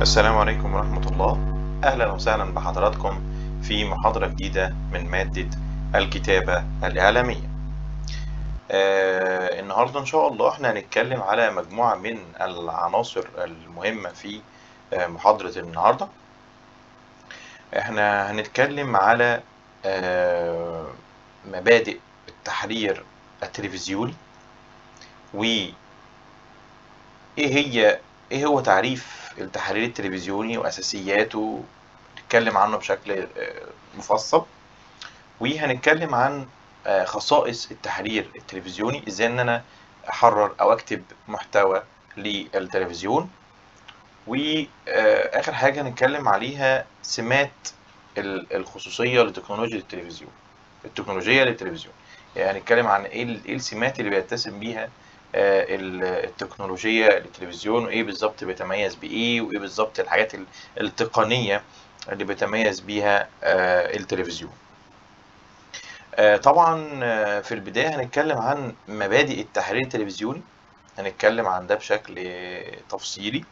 السلام عليكم ورحمة الله أهلا وسهلا بحضراتكم في محاضرة جديدة من مادة الكتابة الإعلامية آه النهاردة إن شاء الله إحنا هنتكلم على مجموعة من العناصر المهمة في آه محاضرة النهاردة إحنا هنتكلم على آه مبادئ التحرير التلفزيوني و إيه هي إيه هو تعريف التحرير التلفزيوني وأساسياته نتكلم عنه بشكل مفصل وهنتكلم عن خصائص التحرير التلفزيوني ازاي ان انا احرر او اكتب محتوى للتلفزيون واخر حاجه هنتكلم عليها سمات الخصوصيه لتكنولوجيا التلفزيون التكنولوجيا للتلفزيون يعني هنتكلم عن ايه السمات اللي بيتسم بيها التكنولوجيا للتلفزيون وايه بالظبط بيتميز بايه وايه بالظبط الحاجات التقنيه اللي بيتميز بيها التلفزيون طبعا في البدايه هنتكلم عن مبادئ التحرير التلفزيوني هنتكلم عن ده بشكل تفصيلي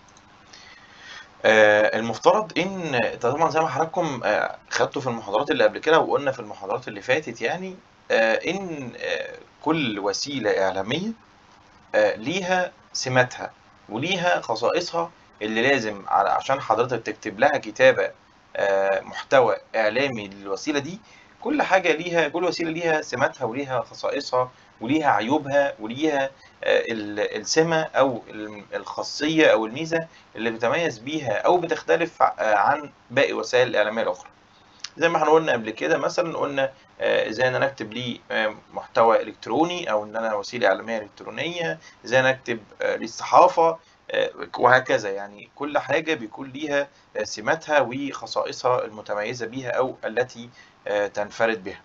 المفترض ان طبعا زي ما حضراتكم خدتوا في المحاضرات اللي قبل كده وقلنا في المحاضرات اللي فاتت يعني ان كل وسيله اعلاميه ليها سماتها وليها خصائصها اللي لازم عشان حضرتك تكتب لها كتابة محتوى إعلامي للوسيلة دي كل حاجة ليها كل وسيلة ليها سماتها وليها خصائصها وليها عيوبها وليها السمة أو الخاصية أو الميزة اللي بتميز بيها أو بتختلف عن باقي وسائل الإعلامية الأخرى زي ما احنا قلنا قبل كده مثلا قلنا ازاي انا اكتب لي محتوى الكتروني او ان انا وسيله اعلاميه الكترونيه ازاي انا اكتب للصحافه وهكذا يعني كل حاجه بيكون ليها سماتها وخصائصها المتميزه بيها او التي تنفرد بها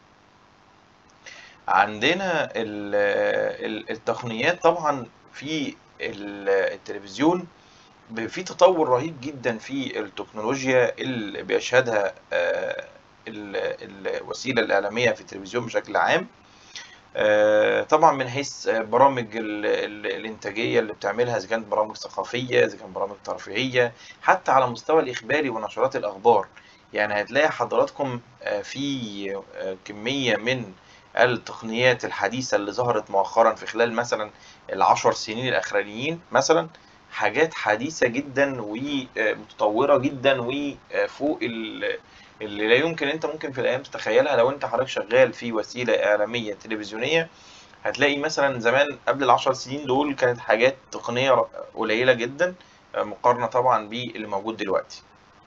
عندنا التقنيات طبعا في التلفزيون في تطور رهيب جدا في التكنولوجيا اللي بيشهدها الوسيله الاعلاميه في التلفزيون بشكل عام طبعا من حيث برامج الانتاجيه اللي بتعملها اذا كانت برامج ثقافيه اذا كانت برامج ترفيهيه حتى على مستوى الاخباري ونشرات الاخبار يعني هتلاقي حضراتكم في كميه من التقنيات الحديثه اللي ظهرت مؤخرا في خلال مثلا العشر سنين الاخرانيين مثلا حاجات حديثه جدا ومتطوره جدا وفوق اللي لا يمكن انت ممكن في الايام تتخيلها لو انت حضرتك شغال في وسيله اعلاميه تلفزيونيه هتلاقي مثلا زمان قبل العشر سنين دول كانت حاجات تقنيه قليله جدا مقارنه طبعا باللي موجود دلوقتي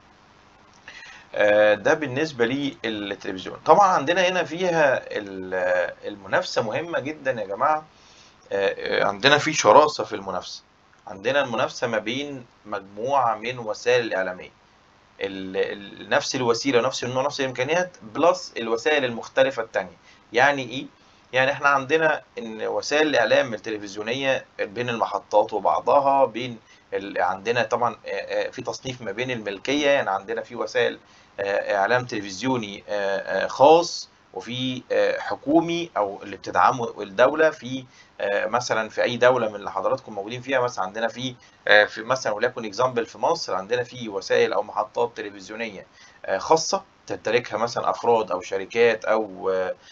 ده بالنسبة للتلفزيون طبعا عندنا هنا فيها المنافسة مهمة جدا يا جماعة عندنا في شراسة في المنافسة عندنا المنافسة ما بين مجموعة من وسائل الإعلامية نفس الوسيلة نفس النوع نفس الإمكانيات بلس الوسائل المختلفة التانية يعني إيه؟ يعني إحنا عندنا إن وسائل الإعلام التلفزيونية بين المحطات وبعضها بين عندنا طبعا في تصنيف ما بين الملكية يعني عندنا في وسائل إعلام تلفزيوني خاص وفي حكومي او اللي بتدعمه الدوله في مثلا في اي دوله من اللي حضراتكم موجودين فيها مثلا عندنا في في مثلا وليكن اكزامبل في مصر عندنا في وسائل او محطات تلفزيونيه خاصه تمتلكها مثلا افراد او شركات او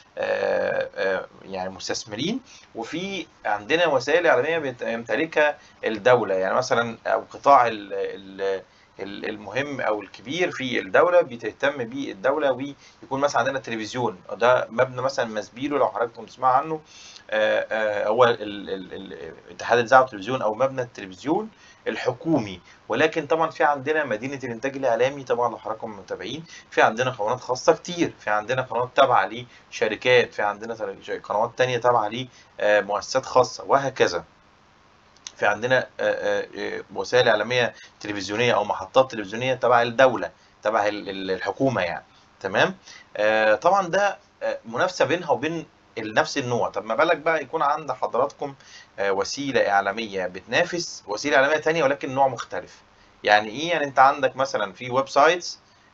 يعني مستثمرين وفي عندنا وسائل اعلاميه يمتلكها الدوله يعني مثلا او قطاع ال المهم او الكبير في الدوله بتهتم بيه الدوله ويكون مثلا عندنا التلفزيون ده مبنى مثلا مسبيلو لو حضراتكم تسمعوا عنه هو اتحاد الاذاعه والتلفزيون او مبنى التلفزيون الحكومي ولكن طبعا في عندنا مدينه الانتاج الاعلامي طبعا لو حضراتكم متابعين في عندنا قنوات خاصه كتير في عندنا قنوات تابعه لشركات في عندنا قنوات تانية تابعه لمؤسسات خاصه وهكذا في عندنا وسائل اعلاميه تلفزيونيه او محطات تلفزيونيه تبع الدوله تبع الحكومه يعني تمام طبعا ده منافسه بينها وبين نفس النوع طب ما بالك بقى يكون عند حضراتكم وسيله اعلاميه بتنافس وسيله اعلاميه تانية ولكن نوع مختلف يعني ايه يعني انت عندك مثلا في ويب سايتس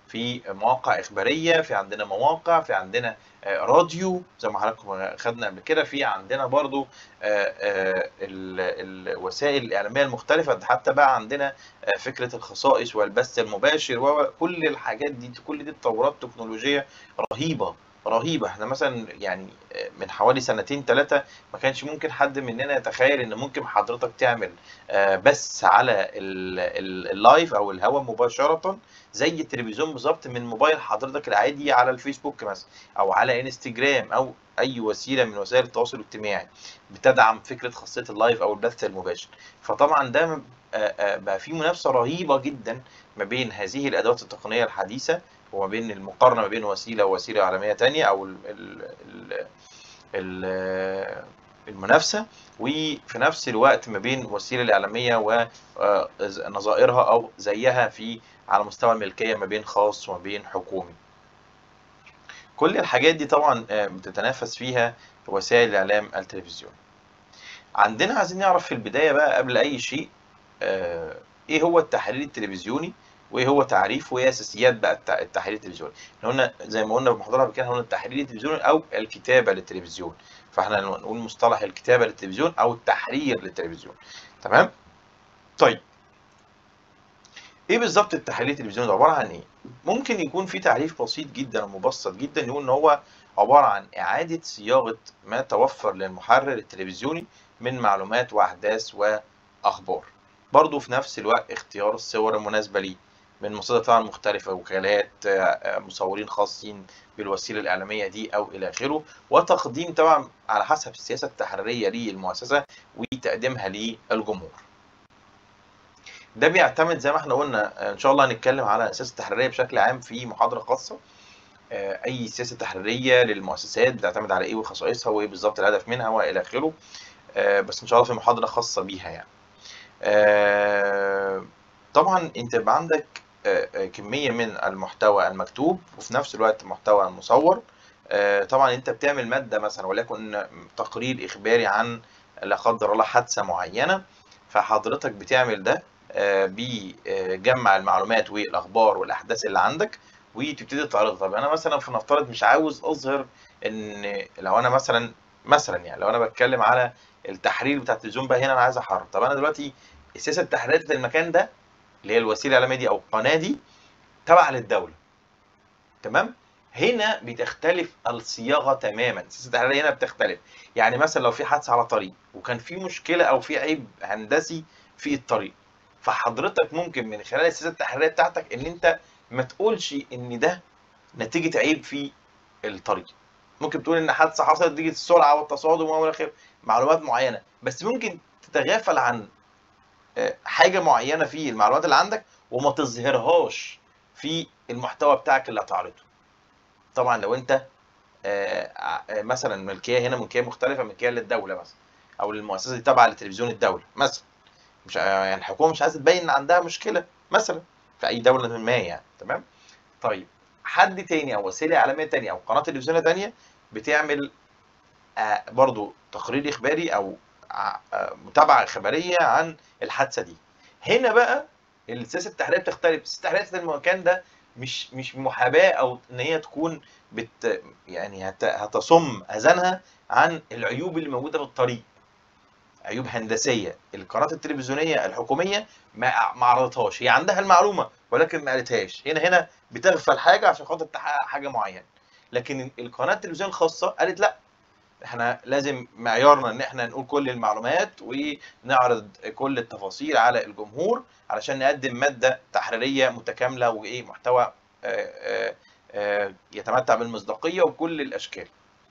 في مواقع اخباريه في عندنا مواقع في عندنا آه، راديو زي ما حضراتكم خدنا قبل كده في عندنا برضو آه، آه، ال- الوسائل الاعلاميه المختلفه ده حتى بقى عندنا آه، فكره الخصائص والبث المباشر وكل الحاجات دي كل دي تطورات تكنولوجيه رهيبه رهيبه احنا مثلا يعني آه، من حوالي سنتين ثلاثه ما كانش ممكن حد مننا يتخيل ان ممكن حضرتك تعمل آه، بث على ال- ال- اللايف او الهواء مباشره زي التلفزيون بالظبط من موبايل حضرتك العادي على الفيسبوك مثلا او على انستجرام او اي وسيله من وسائل التواصل الاجتماعي بتدعم فكره خاصيه اللايف او البث المباشر فطبعا ده م- آه، آه، بقى في منافسه رهيبه جدا ما بين هذه الادوات التقنيه الحديثه وما بين المقارنه ما بين وسيله ووسيله اعلاميه تانية او ال ال ال ال المنافسه وفي نفس الوقت ما بين الوسيله الاعلاميه ونظائرها او زيها في على مستوى الملكيه ما بين خاص وما بين حكومي كل الحاجات دي طبعا آه، بتتنافس فيها وسائل الاعلام التلفزيوني عندنا عايزين نعرف في البدايه بقى قبل اي شيء آه، ايه هو التحليل التلفزيوني وايه هو تعريفه وايه اساسيات بقى الت- التحليل التلفزيوني احنا قلنا زي ما قلنا في المحاضره قبل كده إحنا قلنا التحليل التلفزيوني او الكتابه للتلفزيون فاحنا نقول مصطلح الكتابه للتلفزيون او التحرير للتلفزيون تمام طيب ايه بالظبط التحليل التلفزيوني ده عباره عن ايه ممكن يكون في تعريف بسيط جدا ومبسط جدا يقول ان هو عباره عن اعاده صياغه ما توفر للمحرر التلفزيوني من معلومات واحداث واخبار برضه في نفس الوقت اختيار الصور المناسبه ليه من مصادر طبعا مختلفه وكالات آه، آه، مصورين خاصين بالوسيله الاعلاميه دي او الى اخره وتقديم طبعا على حسب السياسه التحريريه للمؤسسه وتقديمها للجمهور ده بيعتمد زي ما احنا قلنا آه، ان شاء الله هنتكلم على السياسه التحريريه بشكل عام في محاضره خاصه آه، اي سياسه تحريريه للمؤسسات بتعتمد على ايه وخصائصها وايه بالظبط الهدف منها والى اخره آه، بس ان شاء الله في محاضره خاصه بيها يعني آه، طبعا انت يبقى عندك آه، آه، كميه من المحتوى المكتوب وفي نفس الوقت محتوى مصور آه، طبعا انت بتعمل ماده مثلا وليكن تقرير اخباري عن لا قدر الله حادثه معينه فحضرتك بتعمل ده آه، بجمع المعلومات والاخبار والاحداث اللي عندك وتبتدي تعرضها طب انا مثلا فنفترض مش عاوز اظهر ان لو انا مثلا مثلا يعني لو انا بتكلم على التحرير بتاع التلفزيون بقى هنا انا عايز احرر طب انا دلوقتي السياسه التحريريه بتاعت المكان ده اللي هي الوسيله الاعلاميه دي او القناه دي تبع للدوله تمام هنا بتختلف الصياغه تماما السياسه التحريريه هنا بتختلف يعني مثلا لو في حادثه على طريق وكان في مشكله او في عيب هندسي في الطريق فحضرتك ممكن من خلال السياسه التحريريه بتاعتك ان انت ما تقولش ان ده نتيجه عيب في الطريق ممكن تقول ان حادثه حصلت نتيجه السرعه والتصادم والى اخره معلومات معينه بس ممكن تتغافل عن آه، حاجه معينه في المعلومات اللي عندك وما تظهرهاش في المحتوى بتاعك اللي هتعرضه طبعا لو انت آه، آه، مثلا ملكيه هنا ملكيه مختلفه ملكيه للدوله مثلا او للمؤسسه دي تابعه لتلفزيون الدوله مثلا مش يعني الحكومه مش عايزه تبين ان عندها مشكله مثلا في اي دوله ما يعني تمام طيب حد تاني او وسيله اعلاميه تانية او قناه تلفزيونيه تانية بتعمل آه، برضو تقرير اخباري او ع- آه، متابعه خبريه عن الحادثه دي هنا بقى السياسه التحريريه بتختلف السياسه التحريريه بتاعت المكان ده مش مش محاباه او ان هي تكون بت يعني هت هتصم اذانها عن العيوب اللي موجوده في الطريق عيوب هندسيه القناه التلفزيونيه الحكوميه ما ما عرضتهاش هي عندها المعلومه ولكن ما قالتهاش هنا هنا بتغفل حاجه عشان خاطر تحقق حاجه معينه لكن القناه التلفزيونيه الخاصه قالت لا احنا لازم معيارنا ان احنا نقول كل المعلومات ونعرض كل التفاصيل على الجمهور علشان نقدم ماده تحريريه متكامله وايه محتوى آه، آه، آه، يتمتع بالمصداقيه وكل الاشكال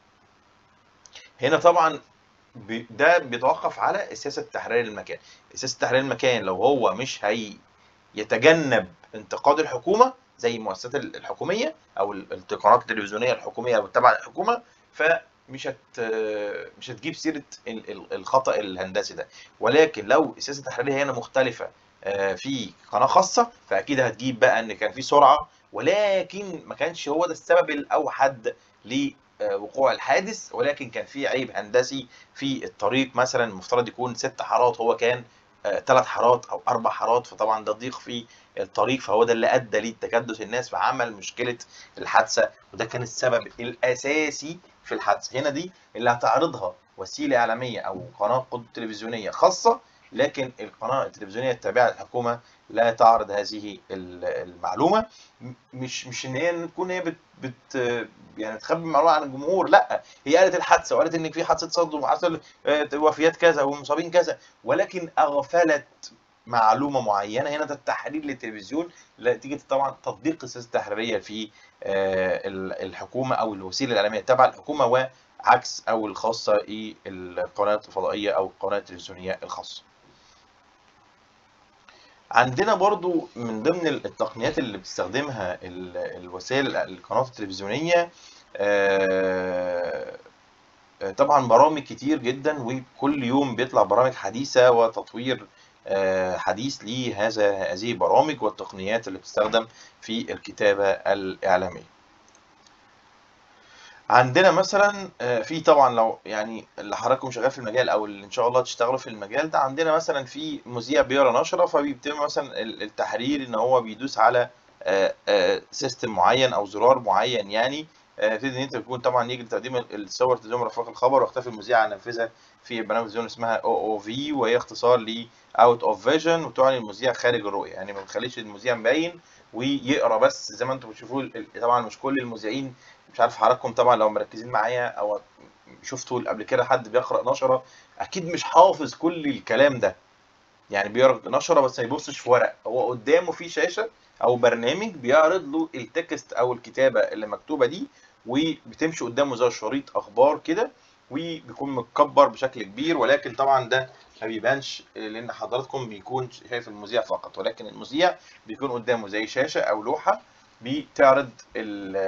هنا طبعا ب- ده بيتوقف على السياسه التحريريه للمكان السياسه التحريريه للمكان لو هو مش هي يتجنب انتقاد الحكومه زي المؤسسات ال- الحكوميه او ال- القنوات التلفزيونيه الحكوميه المتبعه للحكومه فمش هت مش هتجيب سيره ال- ال- الخطا الهندسي ده ولكن لو السياسه التحريريه هنا مختلفه آه، في قناه خاصه فاكيد هتجيب بقى ان كان في سرعه ولكن ما كانش هو ده السبب الاوحد لوقوع الحادث ولكن كان في عيب هندسي في الطريق مثلا المفترض يكون ست حارات هو كان ثلاث حارات او اربع حارات فطبعا ده ضيق في الطريق فهو ده اللي ادى ليه تكدس الناس فعمل مشكله الحادثه وده كان السبب الاساسي في الحادثه هنا دي اللي هتعرضها وسيله اعلاميه او قناه تلفزيونيه خاصه لكن القناه التلفزيونيه التابعه للحكومه لا تعرض هذه المعلومه مش مش ان هي تكون هي بت, بت يعني تخبي معلومه عن الجمهور لا هي قالت الحادثه وقالت ان في حادثه صدم وحصل وفيات كذا ومصابين كذا ولكن اغفلت معلومه معينه هنا ده التحرير للتلفزيون نتيجه طبعا تطبيق السياسه التحريريه في الحكومه او الوسيله الاعلاميه التابعه للحكومه وعكس او الخاصه القنوات الفضائيه او القنوات التلفزيونيه الخاصه. عندنا برضو من ضمن التقنيات اللي بتستخدمها الوسائل القنوات التلفزيونيه طبعا برامج كتير جدا وكل يوم بيطلع برامج حديثه وتطوير حديث لهذا هذه البرامج والتقنيات اللي بتستخدم في الكتابة الإعلامية. عندنا مثلا في طبعا لو يعني اللي حضراتكم شغال في المجال او اللي ان شاء الله تشتغلوا في المجال ده عندنا مثلا في مذيع بيقرا نشره فبيتم مثلا التحرير ان هو بيدوس على سيستم معين او زرار معين يعني تبتدي ان انت تكون طبعا يجري تقديم الصور تقديم رفاق الخبر واختفي المذيع عن نفذها في برنامج تلفزيون اسمها او او في وهي اختصار ل اوت اوف فيجن وتعني المذيع خارج الرؤيه يعني ما بتخليش المذيع مبين ويقرا بس زي ما انتم بتشوفوا طبعا مش كل المذيعين مش عارف حضراتكم طبعا لو مركزين معايا او شفتوا قبل كده حد بيقرا نشره اكيد مش حافظ كل الكلام ده يعني بيقرا نشره بس ما يبصش في ورق هو قدامه في شاشه او برنامج بيعرض له التكست او الكتابه اللي مكتوبه دي وبتمشي قدامه زي شريط اخبار كده وبيكون متكبر بشكل كبير ولكن طبعا ده ما بيبانش لان حضراتكم بيكون شايف المذيع فقط ولكن المذيع بيكون قدامه زي شاشه او لوحه بتعرض ال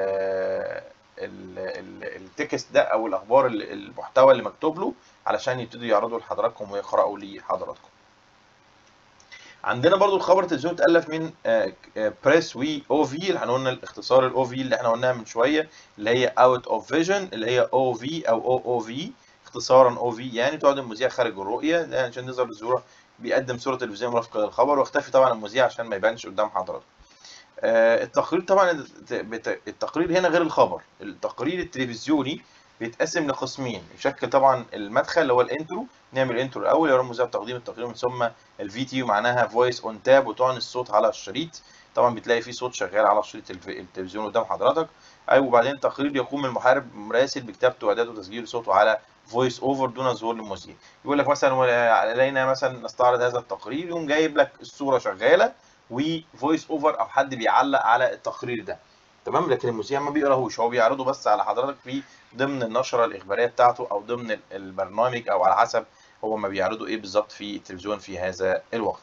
ال ال التكست ده او الاخبار المحتوى اللي مكتوب له علشان يبتدوا يعرضوا لحضراتكم ويقراوا لحضراتكم عندنا برضو الخبر التلفزيوني اتالف من بريس وي او في اللي احنا قلنا الاختصار الاو في اللي احنا قلناها من شويه اللي هي اوت اوف فيجن اللي هي او في او او او في اختصارا او في يعني تقعد المذيع خارج الرؤيه ده عشان نظهر الصوره بيقدم صوره تلفزيونيه مرافقه للخبر واختفي طبعا المذيع عشان ما يبانش قدام حضراتكم التقرير طبعا التقرير هنا غير الخبر التقرير التلفزيوني بيتقسم لقسمين يشكل طبعا المدخل اللي هو الانترو نعمل الانترو الاول يرى المذيع تقديم التقرير من ثم الفي تي معناها فويس اون تاب وتعني الصوت على الشريط طبعا بتلاقي في صوت شغال على شريط التلفزيون قدام حضرتك ايوه وبعدين التقرير يقوم المحارب مراسل بكتابته واعداده وتسجيل صوته على فويس اوفر دون ظهور للمذيع يقول لك مثلا علينا مثلا نستعرض هذا التقرير يقوم جايب لك الصوره شغاله وفويس اوفر او حد بيعلق على التقرير ده تمام لكن المذيع ما بيقراهوش هو بيعرضه بس على حضرتك في ضمن النشره الاخباريه بتاعته او ضمن البرنامج او على حسب هو ما بيعرضوا ايه بالظبط في التلفزيون في هذا الوقت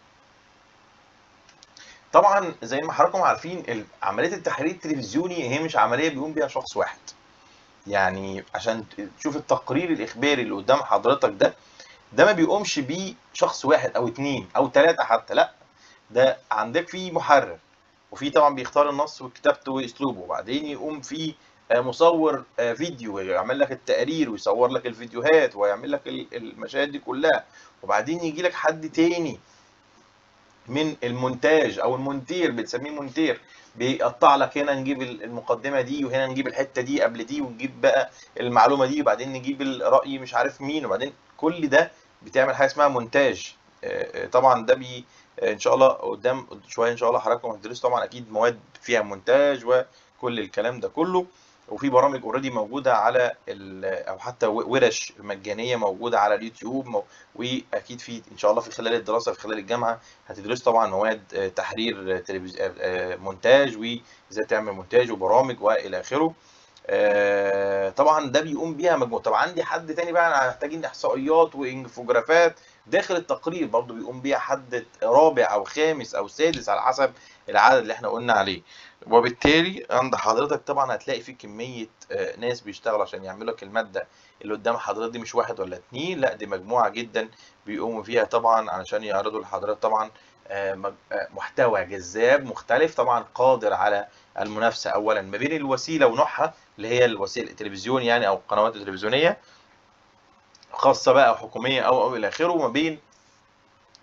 طبعا زي ما حضراتكم عارفين عمليه التحرير التلفزيوني هي مش عمليه بيقوم بيها شخص واحد يعني عشان تشوف التقرير الاخباري اللي قدام حضرتك ده ده ما بيقومش بيه شخص واحد او اتنين او ثلاثه حتى لا ده عندك في محرر وفي طبعا بيختار النص وكتابته واسلوبه وبعدين يقوم في مصور فيديو يعمل لك التقرير ويصور لك الفيديوهات ويعمل لك المشاهد دي كلها وبعدين يجي لك حد تاني من المونتاج او المونتير بتسميه مونتير بيقطع لك هنا نجيب المقدمه دي وهنا نجيب الحته دي قبل دي ونجيب بقى المعلومه دي وبعدين نجيب الراي مش عارف مين وبعدين كل ده بتعمل حاجه اسمها مونتاج طبعا ده بي ان شاء الله قدام شويه ان شاء الله حضراتكم هتدرسوا طبعا اكيد مواد فيها مونتاج وكل الكلام ده كله وفي برامج اوريدي موجوده على او حتى ورش مجانيه موجوده على اليوتيوب واكيد في ان شاء الله في خلال الدراسه في خلال الجامعه هتدرسوا طبعا مواد تحرير تلفزيون مونتاج وازاي تعمل مونتاج وبرامج والى اخره طبعا ده بيقوم بيها مجموعه طب عندي حد تاني بقى محتاجين احصائيات وانفوجرافات داخل التقرير برضه بيقوم بيها حد رابع او خامس او سادس على حسب العدد اللي احنا قلنا عليه وبالتالي عند حضرتك طبعا هتلاقي في كميه ناس بيشتغلوا عشان يعملوا لك الماده اللي قدام حضرتك دي مش واحد ولا اتنين لا دي مجموعه جدا بيقوموا فيها طبعا علشان يعرضوا لحضرتك طبعا محتوى جذاب مختلف طبعا قادر على المنافسه اولا ما بين الوسيله ونوعها اللي هي الوسيله التلفزيون يعني او القنوات التلفزيونيه خاصه بقى او حكوميه او او الى اخره وما بين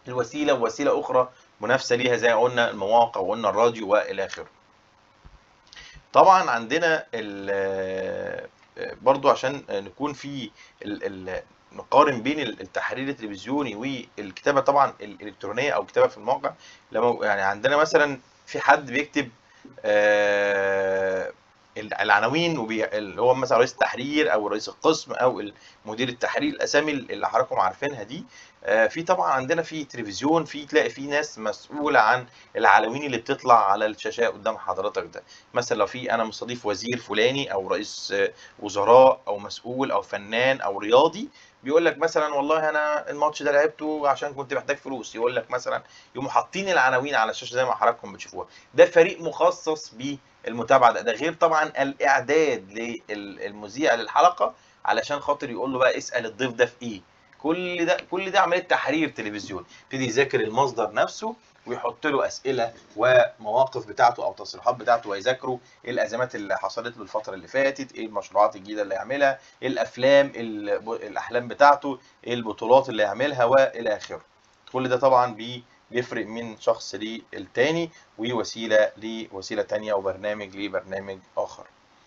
الوسيله ووسيله اخرى منافسه ليها زي ما قلنا المواقع وقلنا الراديو والى اخره طبعا عندنا ال- برضو عشان نكون في ال- ال- نقارن بين التحرير التلفزيوني والكتابه طبعا الالكترونيه او الكتابه في الموقع لما يعني عندنا مثلا في حد بيكتب آه، العناوين وبي... اللي هو مثلا رئيس التحرير او رئيس القسم او مدير التحرير الاسامي اللي حضراتكم عارفينها دي آه، في طبعا عندنا في تلفزيون في تلاقي في ناس مسؤوله عن العناوين اللي بتطلع على الشاشه قدام حضرتك ده مثلا لو في انا مستضيف وزير فلاني او رئيس آه، وزراء او مسؤول او فنان او رياضي بيقول لك مثلا والله انا الماتش ده لعبته عشان كنت محتاج فلوس يقول لك مثلا يقوموا حاطين العناوين على الشاشه زي ما حضراتكم بتشوفوها ده فريق مخصص بالمتابعه ده, ده غير طبعا الاعداد للمذيع للحلقه علشان خاطر يقول له بقى اسال الضيف ده في ايه كل ده كل ده عمليه تحرير تلفزيون يبتدي يذاكر المصدر نفسه ويحط له اسئله ومواقف بتاعته او تصريحات بتاعته ويذاكروا ايه الازمات اللي حصلت له الفتره اللي فاتت ايه المشروعات الجديده اللي يعملها ايه الافلام الاحلام بتاعته ايه البطولات اللي يعملها والى اخره كل ده طبعا بي بيفرق من شخص للتاني ووسيله لوسيله تانية وبرنامج لبرنامج اخر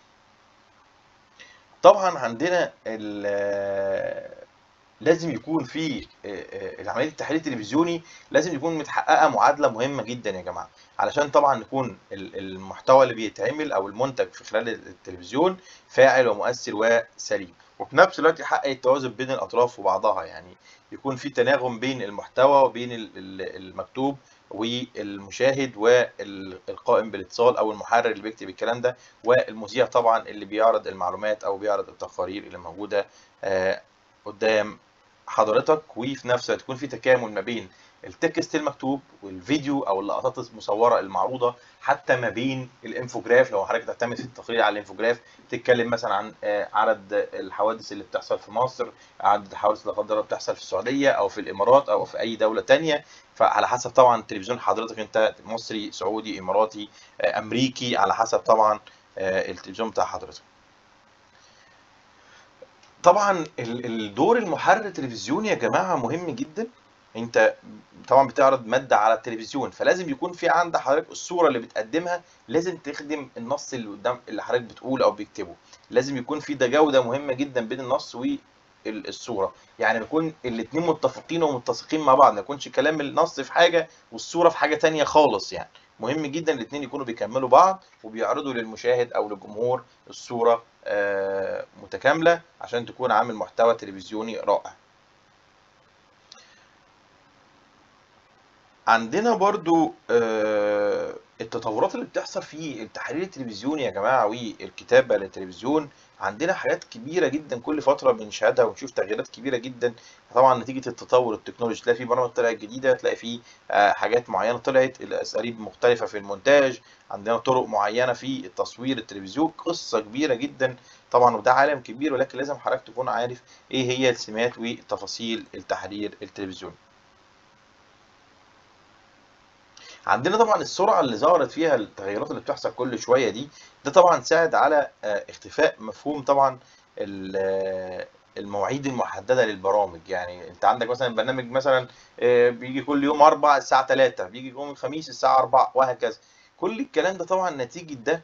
طبعا عندنا لازم يكون في العمليه التحليل التلفزيوني لازم يكون متحققه معادله مهمه جدا يا جماعه علشان طبعا يكون المحتوى اللي بيتعمل او المنتج في خلال التلفزيون فاعل ومؤثر وسليم وفي نفس الوقت يحقق التوازن بين الاطراف وبعضها يعني يكون في تناغم بين المحتوى وبين المكتوب والمشاهد والقائم بالاتصال او المحرر اللي بيكتب الكلام ده والمذيع طبعا اللي بيعرض المعلومات او بيعرض التقارير اللي موجوده قدام حضرتك وفي نفس الوقت يكون في تكامل ما بين التكست المكتوب والفيديو او اللقطات المصوره المعروضه حتى ما بين الانفوجراف لو حضرتك تعتمد في التقرير على الانفوجراف تتكلم مثلا عن عدد الحوادث اللي بتحصل في مصر عدد الحوادث اللي قدر بتحصل في السعوديه او في الامارات او في اي دوله تانية فعلى حسب طبعا التلفزيون حضرتك انت مصري سعودي اماراتي امريكي على حسب طبعا التلفزيون بتاع حضرتك طبعا الدور المحرر التلفزيوني يا جماعه مهم جدا انت طبعا بتعرض ماده على التلفزيون فلازم يكون في عند حضرتك الصوره اللي بتقدمها لازم تخدم النص اللي قدام اللي حضرتك بتقوله او بيكتبه لازم يكون في ده جوده مهمه جدا بين النص والصوره يعني يكون الاثنين متفقين ومتسقين مع بعض ما يكونش كلام النص في حاجه والصوره في حاجه تانية خالص يعني مهم جدا الاثنين يكونوا بيكملوا بعض وبيعرضوا للمشاهد او للجمهور الصوره متكامله عشان تكون عامل محتوى تلفزيوني رائع عندنا برضو التطورات اللي بتحصل في التحرير التلفزيوني يا جماعه والكتابه للتلفزيون عندنا حاجات كبيره جدا كل فتره بنشاهدها ونشوف تغييرات كبيره جدا طبعا نتيجه التطور التكنولوجي تلاقي في برامج طلعت جديده تلاقي في حاجات معينه طلعت الاساليب مختلفه في المونتاج عندنا طرق معينه في التصوير التلفزيون قصه كبيره جدا طبعا وده عالم كبير ولكن لازم حضرتك تكون عارف ايه هي السمات وتفاصيل التحرير التلفزيوني عندنا طبعا السرعه اللي ظهرت فيها التغيرات اللي بتحصل كل شويه دي ده طبعا ساعد على اختفاء مفهوم طبعا المواعيد المحدده للبرامج يعني انت عندك مثلا برنامج مثلا بيجي كل يوم 4 الساعه 3 بيجي يوم الخميس الساعه 4 وهكذا كل الكلام ده طبعا نتيجه ده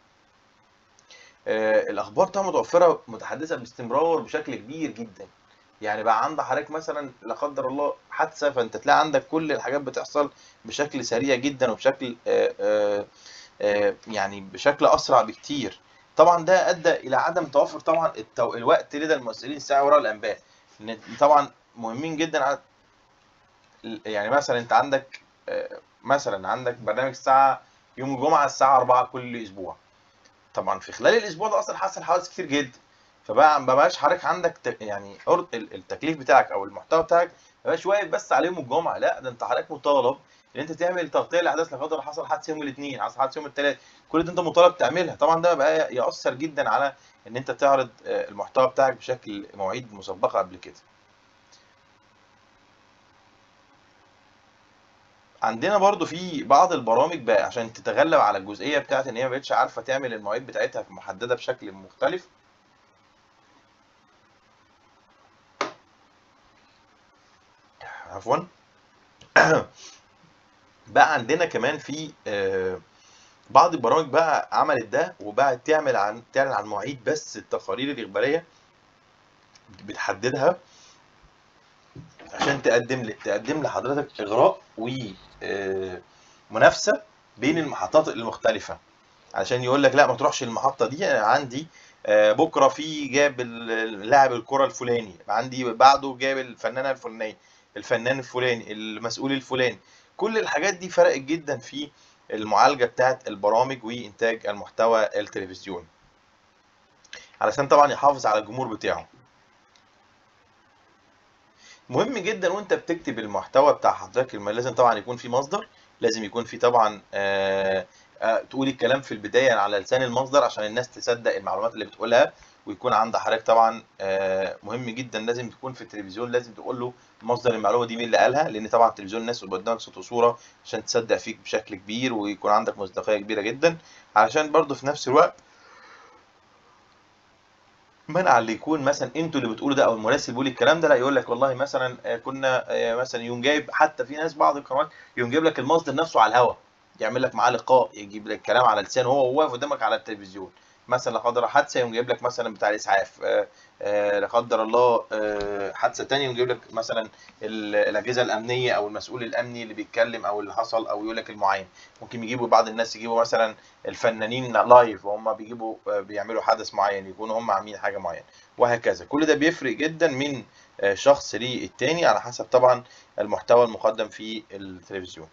الاخبار طبعا متوفره متحدثه باستمرار بشكل كبير جدا يعني بقى عند حضرتك مثلا لا قدر الله حادثه فانت تلاقي عندك كل الحاجات بتحصل بشكل سريع جدا وبشكل آآ آآ يعني بشكل اسرع بكتير طبعا ده ادى الى عدم توفر طبعا التو... الوقت لدى المسؤولين الساعه وراء الانباء طبعا مهمين جدا على يعني مثلا انت عندك مثلا عندك برنامج الساعه يوم الجمعه الساعه 4 كل اسبوع طبعا في خلال الاسبوع ده اصلا حصل حوادث كتير جدا فبقى ما بقاش حضرتك عندك يعني التكليف بتاعك او المحتوى بتاعك ما بقاش واقف بس على يوم الجمعه لا ده انت حضرتك مطالب ان انت تعمل تغطيه لاحداث لا قدر حصل حادث يوم الاثنين حصل حادث يوم الثلاث كل ده انت مطالب تعملها طبعا ده بقى ياثر جدا على ان انت تعرض المحتوى بتاعك بشكل مواعيد مسبقه قبل كده عندنا برضو في بعض البرامج بقى عشان تتغلب على الجزئيه بتاعت ان هي ما بقتش عارفه تعمل المواعيد بتاعتها محدده بشكل مختلف عفوا بقى عندنا كمان في آه، بعض البرامج بقى عملت ده وبقت تعمل عن تعلن عن مواعيد بس التقارير الإخبارية بتحددها عشان تقدم ل- تقدم لحضرتك إغراء ومنافسة بين المحطات المختلفة عشان يقول لك لا ما تروحش المحطة دي أنا عندي آه، بكرة في جاب ال- لاعب الكرة الفلاني عندي بعده جاب الفنانة الفلانية الفنان الفلاني المسؤول الفلاني كل الحاجات دي فرقت جدا في المعالجة بتاعت البرامج وإنتاج المحتوى التلفزيوني علشان طبعا يحافظ على الجمهور بتاعه مهم جدا وانت بتكتب المحتوى بتاع حضرتك الم- لازم طبعا يكون في مصدر لازم يكون في طبعا آه، آه، تقول الكلام في البداية على لسان المصدر عشان الناس تصدق المعلومات اللي بتقولها ويكون عند حضرتك طبعا آه، مهم جدا لازم تكون في التلفزيون لازم تقول له مصدر المعلومة دي مين اللي قالها لأن طبعا التلفزيون الناس بيبقى قدامك صوت وصورة عشان تصدق فيك بشكل كبير ويكون عندك مصداقية كبيرة جدا علشان برضه في نفس الوقت منع اللي يكون مثلا انتوا اللي بتقولوا ده او المراسل بيقول الكلام ده لا يقول لك والله مثلا آه، كنا آه، مثلا يوم جايب حتى في ناس بعض القنوات يوم جايب لك المصدر نفسه على الهوا يعمل لك معاه لقاء يجيب لك كلام على لسانه هو واقف قدامك على التلفزيون مثلا لا قدر الله حادثه يوم جايب لك مثلا بتاع الاسعاف آه، آه، لا قدر الله آه، حادثه تانية يوم جايب لك مثلا ال- الاجهزه الامنيه او المسؤول الامني اللي بيتكلم او اللي حصل او يقول لك المعين ممكن يجيبوا بعض الناس يجيبوا مثلا الفنانين لايف وهم بيجيبوا آه، بيعملوا حدث معين يكونوا هم عاملين حاجه معينه وهكذا كل ده بيفرق جدا من آه، شخص للتاني على حسب طبعا المحتوى المقدم في التلفزيون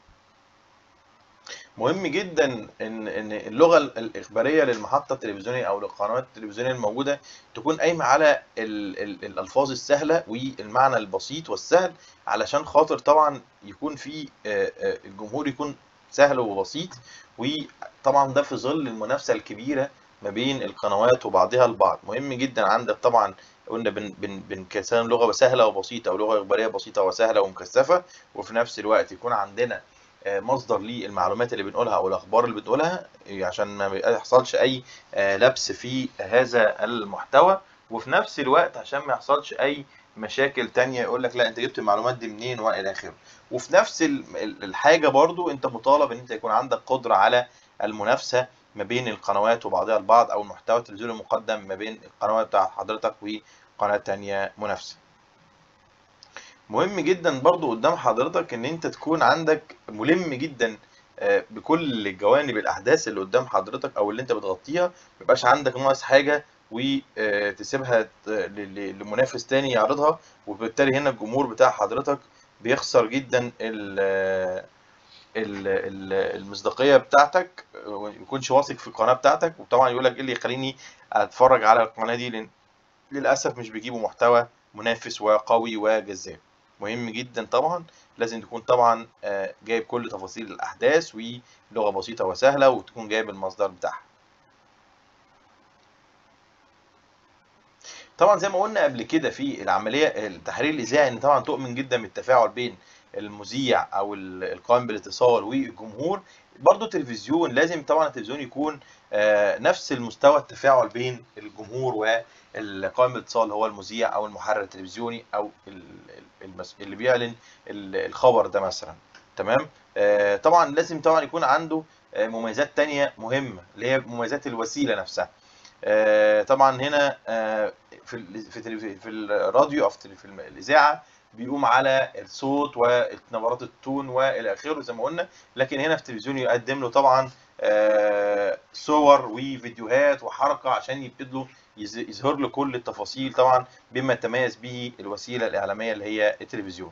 مهم جدا ان ان اللغه الاخباريه للمحطه التلفزيونيه او للقنوات التلفزيونيه الموجوده تكون قايمه على ال ال الالفاظ السهله والمعنى البسيط والسهل علشان خاطر طبعا يكون في آه، آه، الجمهور يكون سهل وبسيط وطبعا ده في ظل المنافسه الكبيره ما بين القنوات وبعضها البعض مهم جدا عندك طبعا قلنا بن بن بنكسر لغه سهله وبسيطه او لغه اخباريه بسيطه وسهله ومكثفه وفي نفس الوقت يكون عندنا آه، مصدر للمعلومات اللي بنقولها او الاخبار اللي بنقولها آه، عشان ما يحصلش اي آه، لبس في هذا المحتوى وفي نفس الوقت عشان ما يحصلش اي مشاكل تانية يقول لك لا انت جبت المعلومات دي منين والى اخره وفي نفس ال- ال- الحاجة برضو انت مطالب ان انت يكون عندك قدرة على المنافسة ما بين القنوات وبعضها البعض او المحتوى التلفزيوني المقدم ما بين القنوات بتاعت حضرتك وقناة تانية منافسة مهم جدا برضو قدام حضرتك ان انت تكون عندك ملم جدا آه، بكل الجوانب الاحداث اللي قدام حضرتك او اللي انت بتغطيها ما يبقاش عندك ناقص حاجه وتسيبها لمنافس تاني يعرضها وبالتالي هنا الجمهور بتاع حضرتك بيخسر جدا ال ال- ال- المصداقيه بتاعتك وما يكونش واثق في القناه بتاعتك وطبعا يقول لك ايه اللي يخليني اتفرج على القناه دي لان للاسف مش بيجيبوا محتوى منافس وقوي وجذاب مهم جدا طبعا لازم تكون طبعا آه، جايب كل تفاصيل الاحداث ولغه بسيطه وسهله وتكون جايب المصدر بتاعها طبعا زي ما قلنا قبل كده في العمليه التحرير الاذاعي ان طبعا تؤمن جدا بالتفاعل بين المذيع او ال- القائم بالاتصال والجمهور برضه التلفزيون لازم طبعا التلفزيون يكون آه، نفس المستوى التفاعل بين الجمهور والقائم بالاتصال اللي هو المذيع او المحرر التلفزيوني او ال- ال- المس- اللي بيعلن ال- الخبر ده مثلا تمام آه، طبعا لازم طبعا يكون عنده آه، مميزات تانية مهمة اللي هي مميزات الوسيلة نفسها آه، طبعا هنا آه، في ال- في التلف- في الراديو او في التلف- في الم- الاذاعه بيقوم على الصوت ونبرات التون والى اخره زي ما قلنا لكن هنا في التلفزيون يقدم له طبعا آه، صور وفيديوهات وحركه عشان يبتدي له يز- يظهر له كل التفاصيل طبعا بما تميز به الوسيله الاعلاميه اللي هي التلفزيون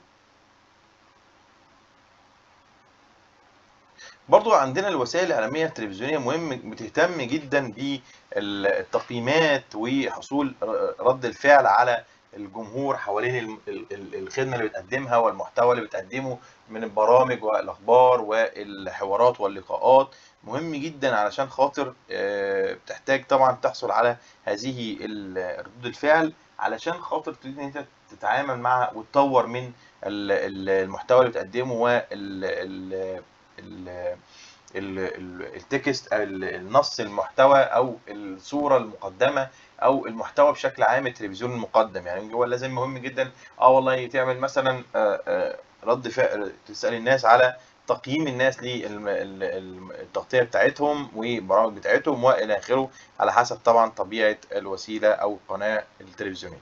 برضو عندنا الوسائل الإعلامية التلفزيونية مهم بتهتم جدا بالتقييمات وحصول رد الفعل على الجمهور حوالين الم- ال- ال- الخدمة اللي بتقدمها والمحتوى اللي بتقدمه من البرامج والأخبار والحوارات واللقاءات مهم جدا علشان خاطر آه، بتحتاج طبعا تحصل على هذه ال- ردود الفعل علشان خاطر تبتدي ان انت تتعامل مع وتطور من ال- ال- المحتوى اللي بتقدمه وال ال- ال- ال- ال- التكست ال- النص المحتوى او الصوره المقدمه او المحتوى بشكل عام التلفزيون المقدم يعني هو لازم مهم جدا اه والله تعمل مثلا آه، آه، رد فعل تسال الناس على تقييم الناس للتغطيه بتاعتهم والبرامج بتاعتهم والى اخره على حسب طبعا طبيعه الوسيله او القناه التلفزيونيه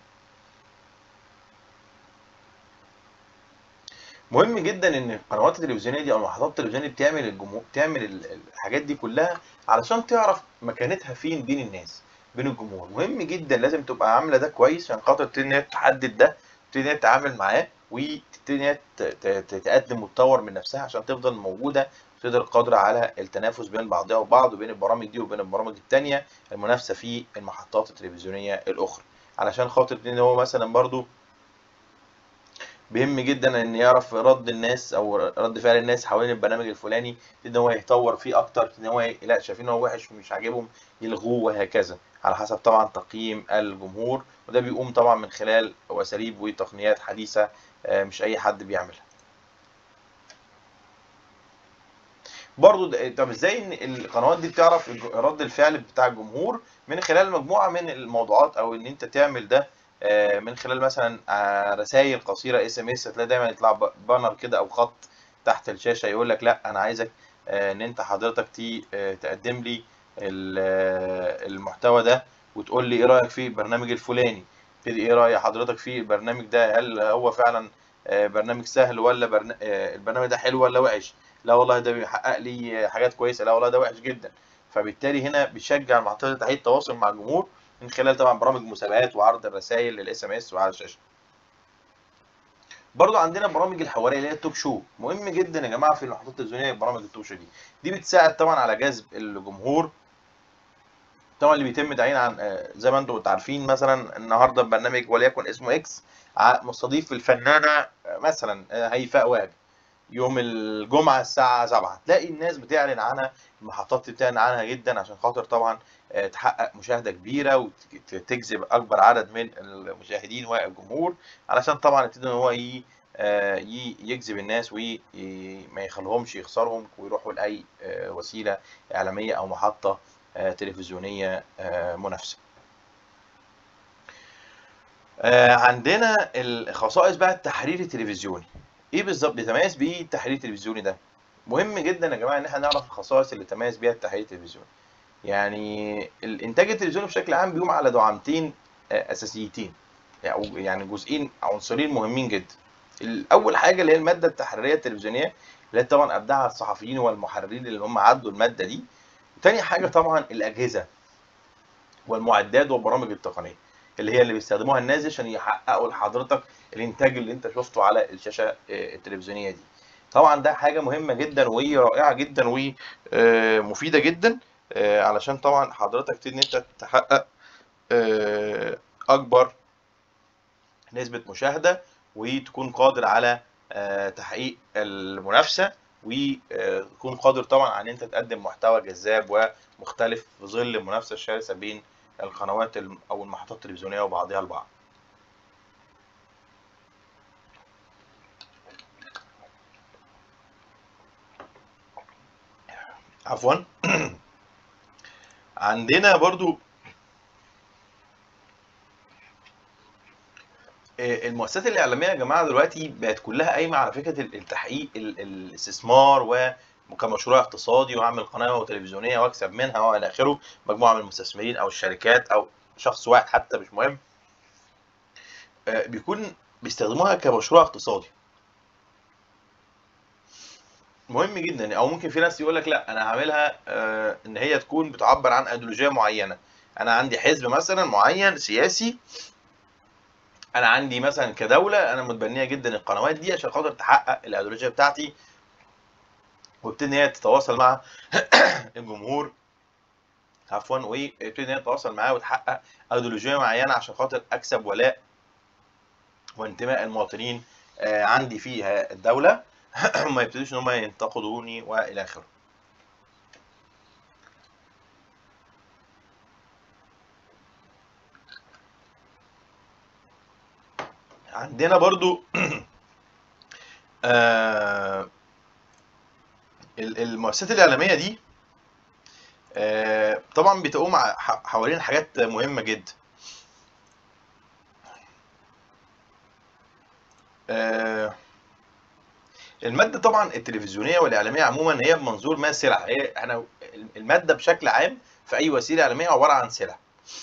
مهم جدا ان القنوات التلفزيونيه دي او المحطات التلفزيونيه بتعمل الجمهور بتعمل الحاجات دي كلها علشان تعرف مكانتها فين بين الناس بين الجمهور مهم جدا لازم تبقى عامله ده كويس عشان خاطر تبتدي ان هي تحدد ده تبتدي ان هي تتعامل معاه وتبتدي ان هي تتقدم وتطور من نفسها عشان تفضل موجوده وتقدر قادره على التنافس بين بعضها وبعض وبين البرامج دي وبين البرامج الثانيه المنافسه في المحطات التلفزيونيه الاخرى علشان خاطر ان هو مثلا برضو مهم جدا ان يعرف رد الناس او رد فعل الناس حوالين البرنامج الفلاني ان هو يتطور فيه اكتر ان هو لا شايفين هو وحش ومش عاجبهم يلغوه وهكذا على حسب طبعا تقييم الجمهور وده بيقوم طبعا من خلال اساليب وتقنيات حديثه مش اي حد بيعملها برضو طب ازاي ان القنوات دي بتعرف رد الفعل بتاع الجمهور من خلال مجموعه من الموضوعات او ان انت تعمل ده من خلال مثلا رسائل قصيره اس ام اس هتلاقي دايما يطلع بانر كده او خط تحت الشاشه يقول لك لا انا عايزك ان انت حضرتك تي تقدم لي المحتوى ده وتقول لي ايه رايك في البرنامج الفلاني ايه راي حضرتك في البرنامج ده هل هو فعلا برنامج سهل ولا برن... البرنامج ده حلو ولا وحش لا والله ده بيحقق لي حاجات كويسه لا والله ده وحش جدا فبالتالي هنا بيشجع المحطات تحقيق التواصل مع الجمهور من خلال طبعا برامج مسابقات وعرض الرسائل للاس ام اس وعلى الشاشه برضو عندنا برامج الحواريه اللي هي التوك شو مهم جدا يا جماعه في المحطات التلفزيونيه برامج التوك شو دي دي بتساعد طبعا على جذب الجمهور طبعا اللي بيتم تعيين عن زي ما انتم عارفين مثلا النهارده برنامج وليكن اسمه اكس مستضيف الفنانه مثلا هيفاء وهبي يوم الجمعه الساعه 7 تلاقي الناس بتعلن عنها المحطات بتعلن عنها جدا عشان خاطر طبعا تحقق مشاهده كبيره وتجذب اكبر عدد من المشاهدين والجمهور علشان طبعا يبتدي ان هو يجذب الناس وما يخليهمش يخسرهم ويروحوا لاي وسيله اعلاميه او محطه تلفزيونيه منافسه. عندنا الخصائص بقى التحرير التلفزيوني. ايه بالظبط بيتميز بيه التحرير التلفزيوني ده؟ مهم جدا يا جماعه ان احنا نعرف الخصائص اللي تميز بيها التحرير التلفزيوني. يعني الانتاج التلفزيوني بشكل عام بيقوم على دعامتين اساسيتين او يعني جزئين عنصرين مهمين جدا. الاول حاجه اللي هي الماده التحريريه التلفزيونيه اللي طبعا ابدعها الصحفيين والمحررين اللي هم عدوا الماده دي. تاني حاجه طبعا الاجهزه والمعدات والبرامج التقنيه اللي هي اللي بيستخدموها الناس عشان يحققوا لحضرتك الانتاج اللي انت شفته على الشاشه التلفزيونيه دي طبعا ده حاجه مهمه جدا وهي رائعه جدا ومفيده جدا علشان طبعا حضرتك تبتدي ان انت تحقق اكبر نسبه مشاهده وتكون قادر على تحقيق المنافسه وتكون قادر طبعا على ان انت تقدم محتوى جذاب ومختلف في ظل المنافسه الشرسه بين القنوات او المحطات التلفزيونيه وبعضها البعض. عفوا عندنا برضو المؤسسات الاعلاميه يا جماعه دلوقتي بقت كلها قايمه على فكره التحقيق الاستثمار وكمشروع اقتصادي واعمل قناه تلفزيونيه واكسب منها والى اخره مجموعه من المستثمرين او الشركات او شخص واحد حتى مش مهم بيكون بيستخدموها كمشروع اقتصادي مهم جدا او ممكن في ناس يقول لك لا انا هعملها ان هي تكون بتعبر عن ايديولوجيه معينه انا عندي حزب مثلا معين سياسي انا عندي مثلا كدوله انا متبنيه جدا القنوات دي عشان خاطر تحقق الايديولوجيه بتاعتي وابتدي ان هي تتواصل مع الجمهور عفوا وابتدي ان هي تتواصل معاه وتحقق ايديولوجيه معينه عشان خاطر اكسب ولاء وانتماء المواطنين عندي في الدوله ما يبتدوش ان هم ينتقدوني والى اخره عندنا برضو آه المؤسسات الإعلامية دي آه طبعا بتقوم حوالين حاجات مهمة جدا آه المادة طبعا التلفزيونية والإعلامية عموما هي بمنظور ما سلعة هي احنا المادة بشكل عام في أي وسيلة إعلامية عبارة عن سلع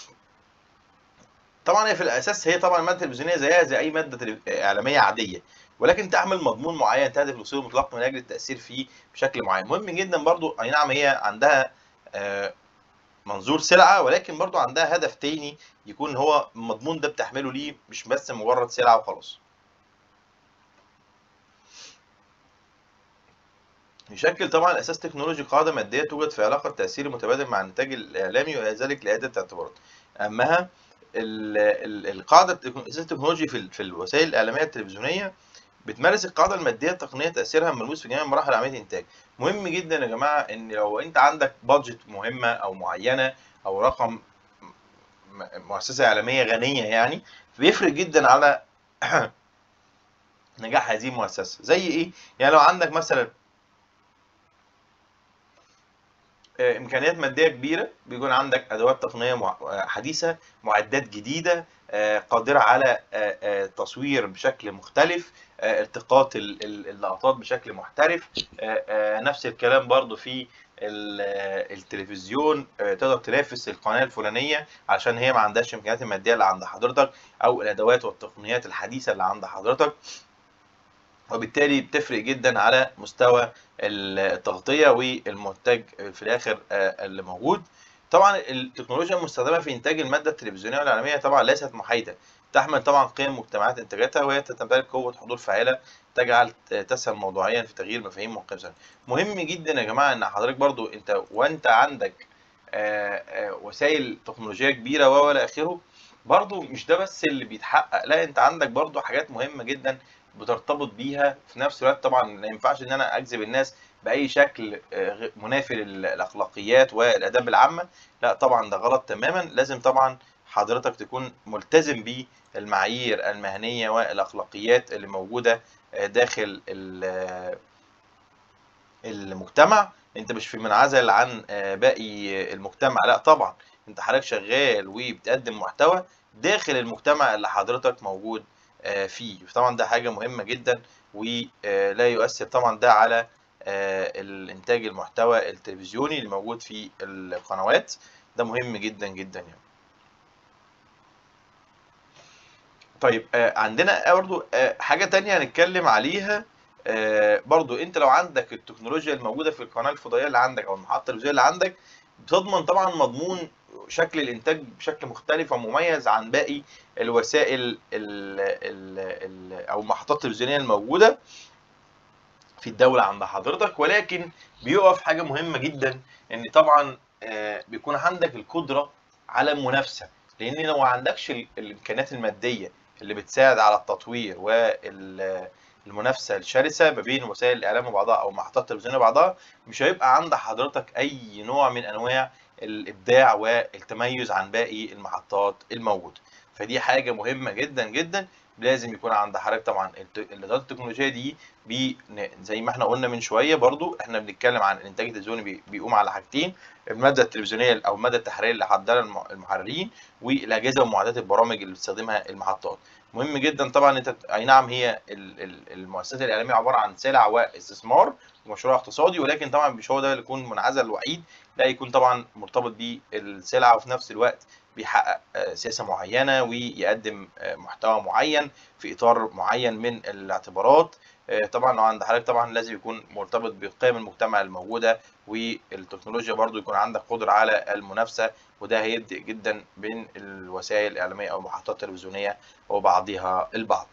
طبعا هي في الأساس هي طبعا المادة التلفزيونية زيها زي أي مادة تلف- إعلامية عادية ولكن تحمل مضمون معين تهدف للوصول المطلق من أجل التأثير فيه بشكل معين مهم جدا برضو أي نعم هي عندها آه، منظور سلعة ولكن برضو عندها هدف تاني يكون هو المضمون ده بتحمله ليه مش بس مجرد سلعة وخلاص يشكل طبعا اساس تكنولوجي قاعده ماديه توجد في علاقه تاثير متبادل مع الانتاج الاعلامي وذلك لعده اعتبارات اهمها ال- ال- القاعده التكنو- الاساس التكنولوجي في ال- في الوسائل الاعلاميه التلفزيونيه بتمارس القاعده الماديه التقنيه تاثيرها ملموس في جميع مراحل عمليه الانتاج مهم جدا يا جماعه ان لو انت عندك بادجت مهمه او معينه او رقم م- مؤسسه اعلاميه غنيه يعني بيفرق جدا على نجاح هذه المؤسسه زي ايه يعني لو عندك مثلا آه، امكانيات ماديه كبيره بيكون عندك ادوات تقنيه مع- آه، حديثه معدات جديده آه، قادره على آه، آه، تصوير بشكل مختلف آه، التقاط ال- ال- اللقطات بشكل محترف آه، آه، نفس الكلام برضو في ال- آه، التلفزيون آه، تقدر تنافس القناه الفلانيه عشان هي ما عندهاش الامكانيات الماديه اللي عند حضرتك او الادوات والتقنيات الحديثه اللي عند حضرتك وبالتالي بتفرق جدا على مستوى التغطية والمنتج في الآخر آه، اللي موجود طبعا التكنولوجيا المستخدمة في إنتاج المادة التلفزيونية والإعلامية طبعا ليست محايدة تحمل طبعا قيم مجتمعات إنتاجاتها وهي تمتلك قوة حضور فاعلة تجعل تسهم موضوعيا في تغيير مفاهيم وقيم سنة. مهم جدا يا جماعة إن حضرتك برضو أنت وأنت عندك آه، آه، وسائل تكنولوجية كبيرة و إلى آخره برضو مش ده بس اللي بيتحقق لا أنت عندك برضو حاجات مهمة جدا بترتبط بيها في نفس الوقت طبعا ما ينفعش ان انا اجذب الناس باي شكل آه، غ- منافي للاخلاقيات والاداب العامه لا طبعا ده غلط تماما لازم طبعا حضرتك تكون ملتزم بالمعايير المهنيه والاخلاقيات اللي موجوده آه، داخل ال- آه، المجتمع انت مش في منعزل عن آه، باقي المجتمع لا طبعا انت حضرتك شغال وبتقدم محتوى داخل المجتمع اللي حضرتك موجود آه، فيه طبعا ده حاجة مهمة جدا ولا يؤثر طبعا ده على آه، الانتاج المحتوى التلفزيوني اللي موجود في القنوات ده مهم جدا جدا يعني طيب آه، عندنا برضو آه، حاجة تانية هنتكلم عليها آه، برضو انت لو عندك التكنولوجيا الموجودة في القناة الفضائية اللي عندك او المحطة التلفزيونية اللي عندك بتضمن طبعا مضمون شكل الانتاج بشكل مختلف ومميز عن باقي الوسائل ال ال ال او المحطات التلفزيونية الموجودة في الدولة عند حضرتك ولكن بيقف حاجة مهمة جدا ان طبعا آه، بيكون عندك القدرة على المنافسة لان لو ما عندكش ال- الامكانيات المادية اللي بتساعد على التطوير والمنافسة الشرسة ما بين وسائل الاعلام وبعضها او محطات التلفزيون وبعضها مش هيبقى عند حضرتك اي نوع من انواع الابداع والتميز عن باقي المحطات الموجودة فدي حاجة مهمة جدا جدا لازم يكون عند حضرتك طبعا الت- الادوات التكنولوجيه دي بي زي ما احنا قلنا من شويه برضو احنا بنتكلم عن الانتاج التلفزيوني بي- بيقوم على حاجتين الماده التلفزيونيه او الماده التحريريه اللي حضرها الم- المحررين والاجهزه ومعدات البرامج اللي بتستخدمها المحطات مهم جدا طبعا انت اي نعم هي ال- ال- المؤسسات الاعلاميه عباره عن سلع واستثمار ومشروع اقتصادي ولكن طبعا مش هو ده اللي يكون منعزل وحيد لا يكون طبعا مرتبط بالسلعه وفي نفس الوقت بيحقق آه، سياسه معينه ويقدم آه، محتوى معين في اطار معين من الاعتبارات آه، طبعا لو عند حضرتك طبعا لازم يكون مرتبط بقيم المجتمع الموجوده والتكنولوجيا برضو يكون عندك قدره على المنافسه وده هيفرق جدا بين الوسائل الاعلاميه او المحطات التلفزيونيه وبعضها البعض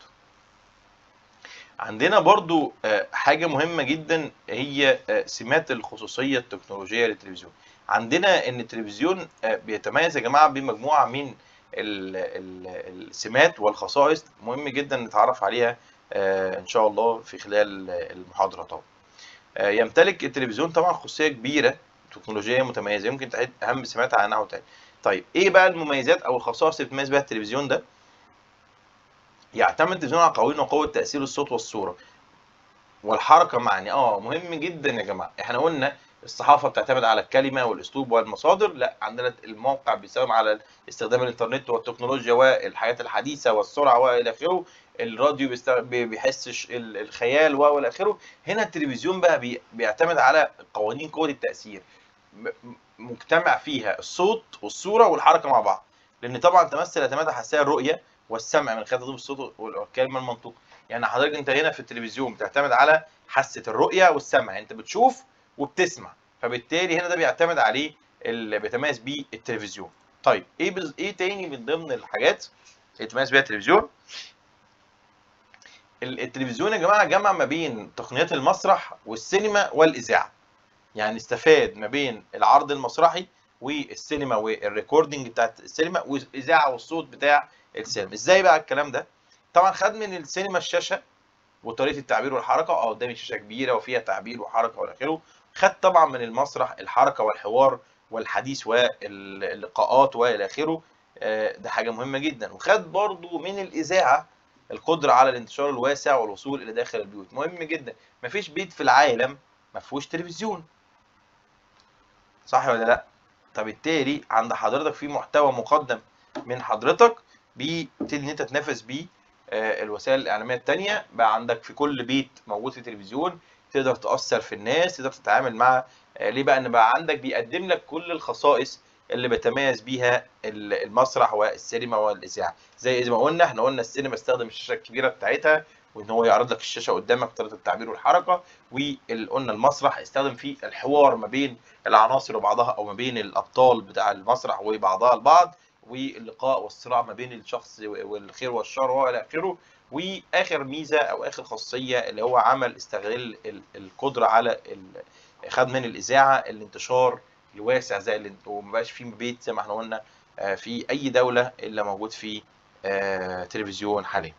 عندنا برضو آه، حاجة مهمة جدا هي آه، سمات الخصوصية التكنولوجية للتلفزيون عندنا ان التلفزيون آه، بيتميز يا جماعة بمجموعة من ال- ال- السمات والخصائص مهم جدا نتعرف عليها آه، ان شاء الله في خلال المحاضرة طبعا آه، يمتلك التلفزيون طبعا خصوصية كبيرة تكنولوجية متميزة يمكن تعد أهم سمات عنها وتاني طيب إيه بقى المميزات أو الخصائص اللي بتميز بها التلفزيون ده؟ يعتمد التلفزيون على قوانين وقوة تأثير الصوت والصورة والحركه معني اه مهم جدا يا جماعه احنا قلنا الصحافه بتعتمد على الكلمه والاسلوب والمصادر لا عندنا الموقع بيستخدم على استخدام الانترنت والتكنولوجيا والحاجات الحديثه والسرعه والى اخره الراديو بيحسش الخيال والى اخره هنا التلفزيون بقى بيعتمد على قوانين قوه التاثير مجتمع فيها الصوت والصوره والحركه مع بعض لان طبعا تمثل يتمادى حساسيه الرؤيه والسمع من خلال تضيف الصوت والكلمه المنطوق يعني حضرتك انت هنا في التلفزيون بتعتمد على حاسه الرؤيه والسمع انت بتشوف وبتسمع فبالتالي هنا ده بيعتمد عليه اللي بيتميز بيه التلفزيون طيب ايه بز... ايه تاني من ضمن الحاجات اللي بيتميز بيها التلفزيون التلفزيون يا جماعه جمع ما بين تقنيات المسرح والسينما والاذاعه يعني استفاد ما بين العرض المسرحي والسينما والريكوردنج بتاعت السينما والاذاعه والصوت بتاع السينما ازاي بقى الكلام ده طبعا خد من السينما الشاشه وطريقه التعبير والحركه اه قدامي شاشه كبيره وفيها تعبير وحركه والى اخره خد طبعا من المسرح الحركه والحوار والحديث واللقاءات والى اخره ده حاجه مهمه جدا وخد برضو من الاذاعه القدره على الانتشار الواسع والوصول الى داخل البيوت مهم جدا مفيش بيت في العالم ما فيهوش تلفزيون صح ولا لا فبالتالي عند حضرتك في محتوى مقدم من حضرتك بيبتدي ان انت تنافس بيه الوسائل الاعلاميه الثانيه بقى عندك في كل بيت موجود في تلفزيون تقدر تاثر في الناس تقدر تتعامل مع ليه بقى ان بقى عندك بيقدم لك كل الخصائص اللي بيتميز بيها المسرح والسينما والاذاعه زي زي ما قلنا احنا قلنا السينما استخدم الشاشه الكبيره بتاعتها وان هو يعرض لك الشاشه قدامك بطريقه التعبير والحركه وقلنا المسرح استخدم فيه الحوار ما بين العناصر وبعضها او ما بين الابطال بتاع المسرح وبعضها البعض واللقاء والصراع ما بين الشخص والخير والشر والى اخره واخر ميزه او اخر خاصيه اللي هو عمل استغل القدره على خد من الاذاعه الانتشار الواسع زي اللي وما بقاش في بيت زي ما احنا قلنا في اي دوله الا موجود فيه تلفزيون حاليا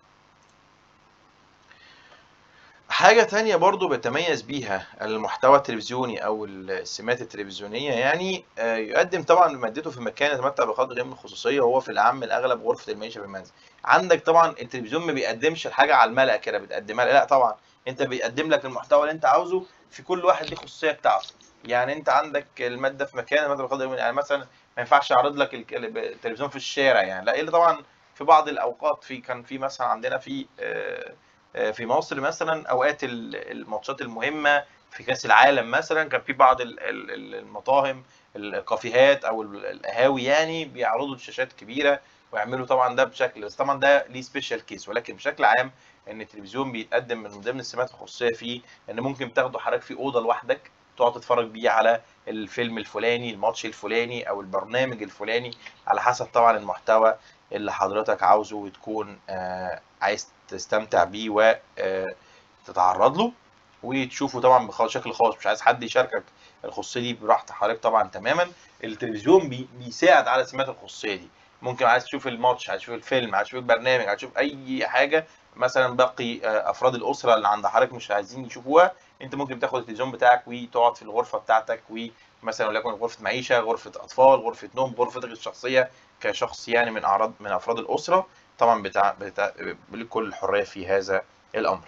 حاجة تانية برضو بيتميز بيها المحتوى التلفزيوني أو السمات التلفزيونية يعني يقدم طبعا مادته في مكان يتمتع بقدر غير من الخصوصية وهو في العام الأغلب غرفة المعيشة في المنزل. عندك طبعا التلفزيون ما بيقدمش الحاجة على الملأ كده بتقدمها لا طبعا أنت بيقدم لك المحتوى اللي أنت عاوزه في كل واحد ليه خصوصية بتاعته. يعني أنت عندك المادة في مكان المادة بقدر من يعني مثلا ما ينفعش أعرض لك التلفزيون في الشارع يعني لا إلا طبعا في بعض الأوقات في كان في مثلا عندنا في آه في مصر مثلا اوقات الماتشات المهمه في كاس العالم مثلا كان في بعض المطاعم الكافيهات او القهاوي يعني بيعرضوا الشاشات كبيره ويعملوا طبعا ده بشكل بس طبعا ده ليه سبيشال كيس ولكن بشكل عام ان التلفزيون بيتقدم من ضمن السمات الخصوصيه فيه ان ممكن تاخده حضرتك في اوضه لوحدك تقعد تتفرج بيه على الفيلم الفلاني الماتش الفلاني او البرنامج الفلاني على حسب طبعا المحتوى اللي حضرتك عاوزه وتكون آه عايز تستمتع بيه وتتعرض له وتشوفه طبعا بشكل خاص مش عايز حد يشاركك الخصوصيه دي براحه حضرتك طبعا تماما التلفزيون بي بيساعد على سمات الخصوصيه دي ممكن عايز تشوف الماتش عايز تشوف الفيلم عايز تشوف البرنامج عايز تشوف اي حاجه مثلا باقي افراد الاسره اللي عند حضرتك مش عايزين يشوفوها انت ممكن تاخد التلفزيون بتاعك وتقعد في الغرفه بتاعتك ومثلا وليكن غرفه معيشه غرفه اطفال غرفه نوم غرفتك الشخصيه كشخص يعني من اعراض من افراد الاسره طبعا بتاع, بتاع لكل الحريه في هذا الامر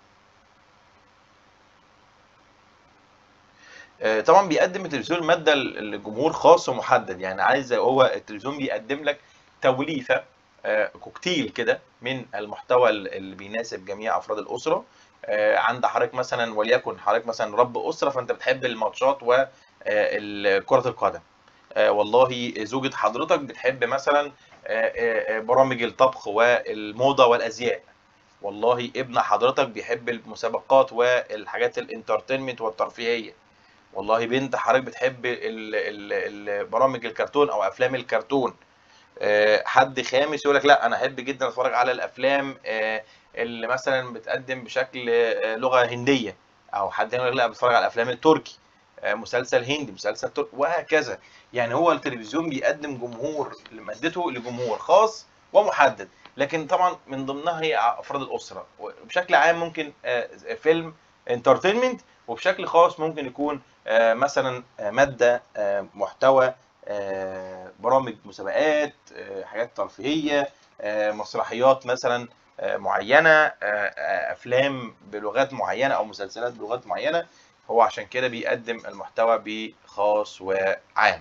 طبعا بيقدم التلفزيون ماده لجمهور خاص ومحدد يعني عايز هو التلفزيون بيقدم لك توليفه كوكتيل كده من المحتوى اللي بيناسب جميع افراد الاسره عند حضرتك مثلا وليكن حضرتك مثلا رب اسره فانت بتحب الماتشات وكره القدم والله زوجة حضرتك بتحب مثلا برامج الطبخ والموضه والازياء والله ابن حضرتك بيحب المسابقات والحاجات الانترتينمنت والترفيهيه والله بنت حضرتك بتحب البرامج الكرتون او افلام الكرتون حد خامس يقول لك لا انا احب جدا اتفرج على الافلام اللي مثلا بتقدم بشكل لغه هنديه او حد يقول لك لا بتفرج على الافلام التركي مسلسل هندي مسلسل تركي وهكذا يعني هو التلفزيون بيقدم جمهور مادته لجمهور خاص ومحدد لكن طبعا من ضمنها هي افراد الاسره وبشكل عام ممكن فيلم انترتينمنت وبشكل خاص ممكن يكون مثلا ماده محتوى برامج مسابقات حاجات ترفيهيه مسرحيات مثلا آه، معينه آه، آه، افلام بلغات معينه او مسلسلات بلغات معينه هو عشان كده بيقدم المحتوى بخاص وعام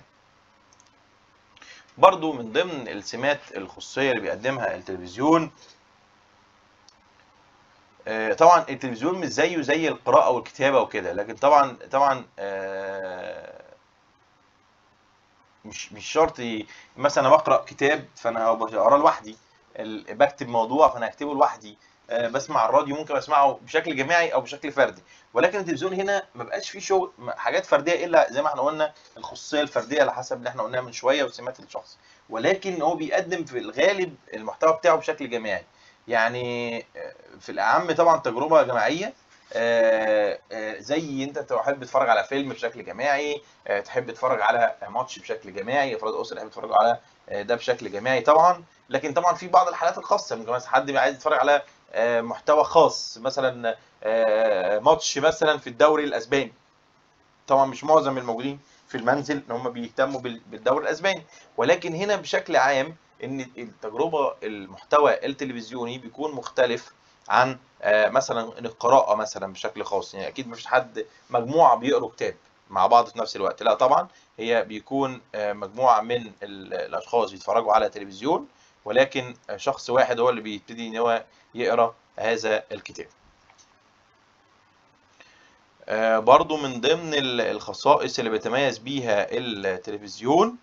برضو من ضمن السمات الخصوصيه اللي بيقدمها التلفزيون آه، طبعا التلفزيون مش زيه زي القراءه والكتابه وكده لكن طبعا طبعا آه، مش مش شرط ي- مثلا انا بقرا كتاب فانا بقرا لوحدي ال- بكتب موضوع فانا هكتبه لوحدي آه، بسمع الراديو ممكن اسمعه بشكل جماعي او بشكل فردي ولكن التلفزيون هنا ما بقاش فيه شغل م- حاجات فرديه الا زي ما احنا قلنا الخصوصيه الفرديه على حسب اللي احنا قلناه من شويه وسمات الشخص ولكن هو بيقدم في الغالب المحتوى بتاعه بشكل جماعي يعني آه، في الاعم طبعا تجربه جماعيه آه، آه، زي انت تحب تتفرج على فيلم بشكل جماعي آه، تحب تتفرج على ماتش بشكل جماعي افراد اسره يحب يتفرجوا على آه، ده بشكل جماعي طبعا لكن طبعا في بعض الحالات الخاصه ممكن مثلا حد عايز يتفرج على آه، محتوى خاص مثلا آه، ماتش مثلا في الدوري الاسباني طبعا مش معظم الموجودين في المنزل ان هم بيهتموا بال- بالدوري الاسباني ولكن هنا بشكل عام ان التجربه المحتوى التلفزيوني بيكون مختلف عن آه، مثلا القراءه مثلا بشكل خاص يعني اكيد مفيش حد مجموعه بيقروا كتاب مع بعض في نفس الوقت لا طبعا هي بيكون آه، مجموعه من ال- الاشخاص بيتفرجوا على تلفزيون ولكن آه، شخص واحد هو اللي بيبتدي ان هو يقرا هذا الكتاب آه، برضو من ضمن ال- الخصائص اللي بيتميز بيها التلفزيون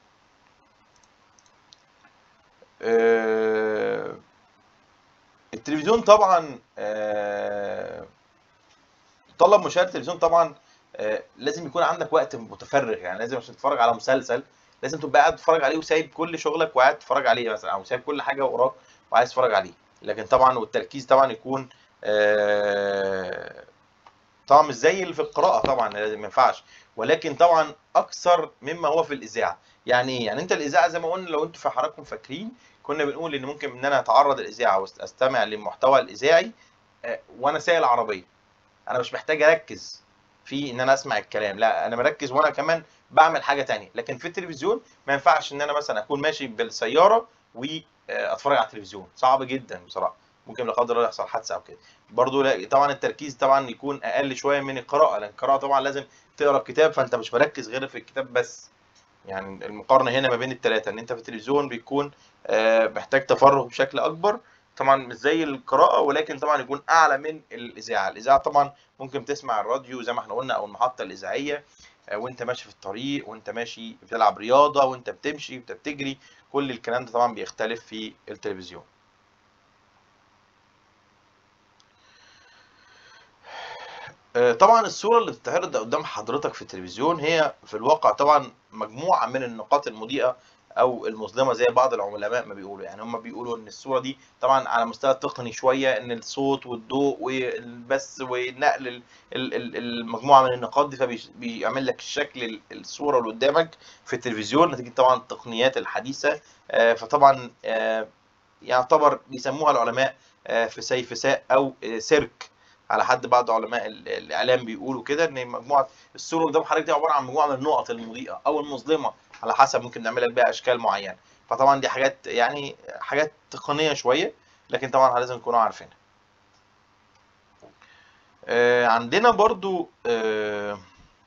آه، التلفزيون طبعا آه، طلب مشاهدة التلفزيون طبعا آه، لازم يكون عندك وقت متفرغ يعني لازم عشان تتفرج على مسلسل لازم تبقى قاعد تتفرج عليه وسايب كل شغلك وقاعد تتفرج عليه مثلا او سايب كل حاجة وراك وعايز تتفرج عليه لكن طبعا والتركيز طبعا يكون آه، طبعا مش زي اللي في القراءة طبعا لازم ما ينفعش ولكن طبعا أكثر مما هو في الإذاعة يعني إيه؟ يعني أنت الإذاعة زي ما قلنا لو أنتوا في حضراتكم فاكرين كنا بنقول إن ممكن إن أنا أتعرض الإذاعة وأستمع للمحتوى الإذاعي آه، وأنا سايق العربية أنا مش محتاج أركز في إن أنا أسمع الكلام لا أنا مركز وأنا كمان بعمل حاجة تانية لكن في التلفزيون ما ينفعش إن أنا مثلا أكون ماشي بالسيارة وأتفرج على التلفزيون صعب جدا بصراحة ممكن لا قدر الله يحصل حادثة أو كده برضو لا طبعا التركيز طبعا يكون اقل شويه من القراءه لان القراءه طبعا لازم تقرا الكتاب فانت مش مركز غير في الكتاب بس يعني المقارنه هنا ما بين الثلاثه ان انت في التلفزيون بيكون آه، محتاج تفرغ بشكل اكبر طبعا مش زي القراءه ولكن طبعا يكون اعلى من الاذاعه الاذاعه طبعا ممكن تسمع الراديو زي ما احنا قلنا او المحطه الاذاعيه آه، وانت ماشي في الطريق وانت ماشي بتلعب رياضه وانت بتمشي وانت بتجري كل الكلام ده طبعا بيختلف في التلفزيون آه، طبعا الصورة اللي بتتعرض قدام حضرتك في التلفزيون هي في الواقع طبعا مجموعة من النقاط المضيئة أو المظلمة زي بعض العلماء ما بيقولوا يعني هم بيقولوا إن الصورة دي طبعا على مستوى تقني شوية إن الصوت والضوء والبث ونقل ال- ال- ال- المجموعة من النقاط دي فبيعمل لك الشكل ال- الصورة اللي قدامك في التلفزيون نتيجة طبعا التقنيات الحديثة آه، فطبعا آه، يعتبر بيسموها العلماء آه، في سيفساء أو آه، سيرك على حد بعض علماء ال- الاعلام بيقولوا كده ان مجموعه الصوره قدام حضرتك دي عباره عن مجموعه من النقط المضيئه او المظلمه على حسب ممكن نعمل لك بيها اشكال معينه فطبعا دي حاجات يعني حاجات تقنيه شويه لكن طبعا لازم نكونوا عارفينها آه، عندنا برضو آه،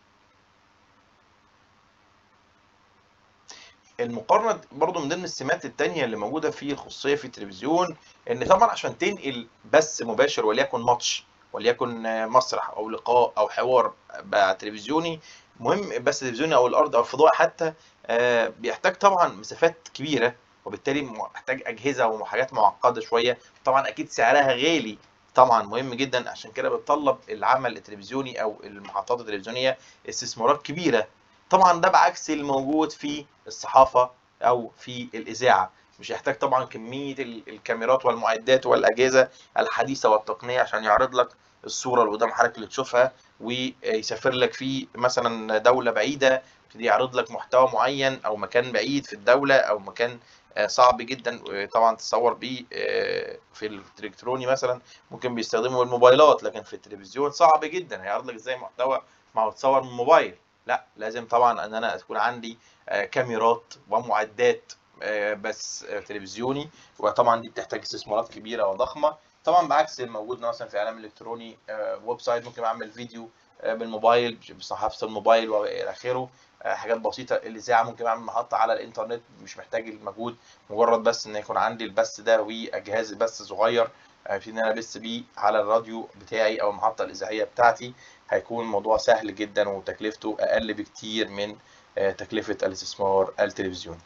المقارنة برضو من ضمن السمات التانية اللي موجودة في الخصوصية في التلفزيون إن طبعا عشان تنقل بث مباشر وليكن ماتش وليكن آه، مسرح أو لقاء أو حوار بقى تلفزيوني مهم بث تلفزيوني أو الأرض أو الفضاء حتى آه، بيحتاج طبعا مسافات كبيرة وبالتالي محتاج أجهزة وحاجات معقدة شوية طبعا أكيد سعرها غالي طبعا مهم جدا عشان كده بتطلب العمل التلفزيوني أو المحطات التلفزيونية استثمارات كبيرة طبعا ده بعكس الموجود في الصحافة أو في الإذاعة مش يحتاج طبعا كمية ال- الكاميرات والمعدات والأجهزة الحديثة والتقنية عشان يعرض لك الصورة اللي قدام حضرتك اللي تشوفها ويسافر لك في مثلا دولة بعيدة يبتدي يعرض لك محتوى معين أو مكان بعيد في الدولة أو مكان آه، صعب جدا آه، طبعا تصور بيه آه، في الالكتروني مثلا ممكن بيستخدموا الموبايلات لكن في التلفزيون صعب جدا هيعرض لك ازاي محتوى ما هو تصور من موبايل لا لازم طبعا ان انا تكون عندي آه، كاميرات ومعدات آه، بس آه، تلفزيوني وطبعا دي بتحتاج استثمارات كبيره وضخمه طبعا بعكس الموجود مثلا في اعلام الكتروني آه، ويب سايت ممكن اعمل فيديو آه، بالموبايل بصحافه الموبايل والى اخره آه، حاجات بسيطه الاذاعه ممكن اعمل محطه على الانترنت مش محتاج المجهود مجرد بس ان يكون عندي البث ده وجهاز بث صغير في ان انا ابث بيه على الراديو بتاعي او المحطه الاذاعيه بتاعتي هيكون الموضوع سهل جدا وتكلفته اقل بكتير من آه، تكلفه الاستثمار التلفزيوني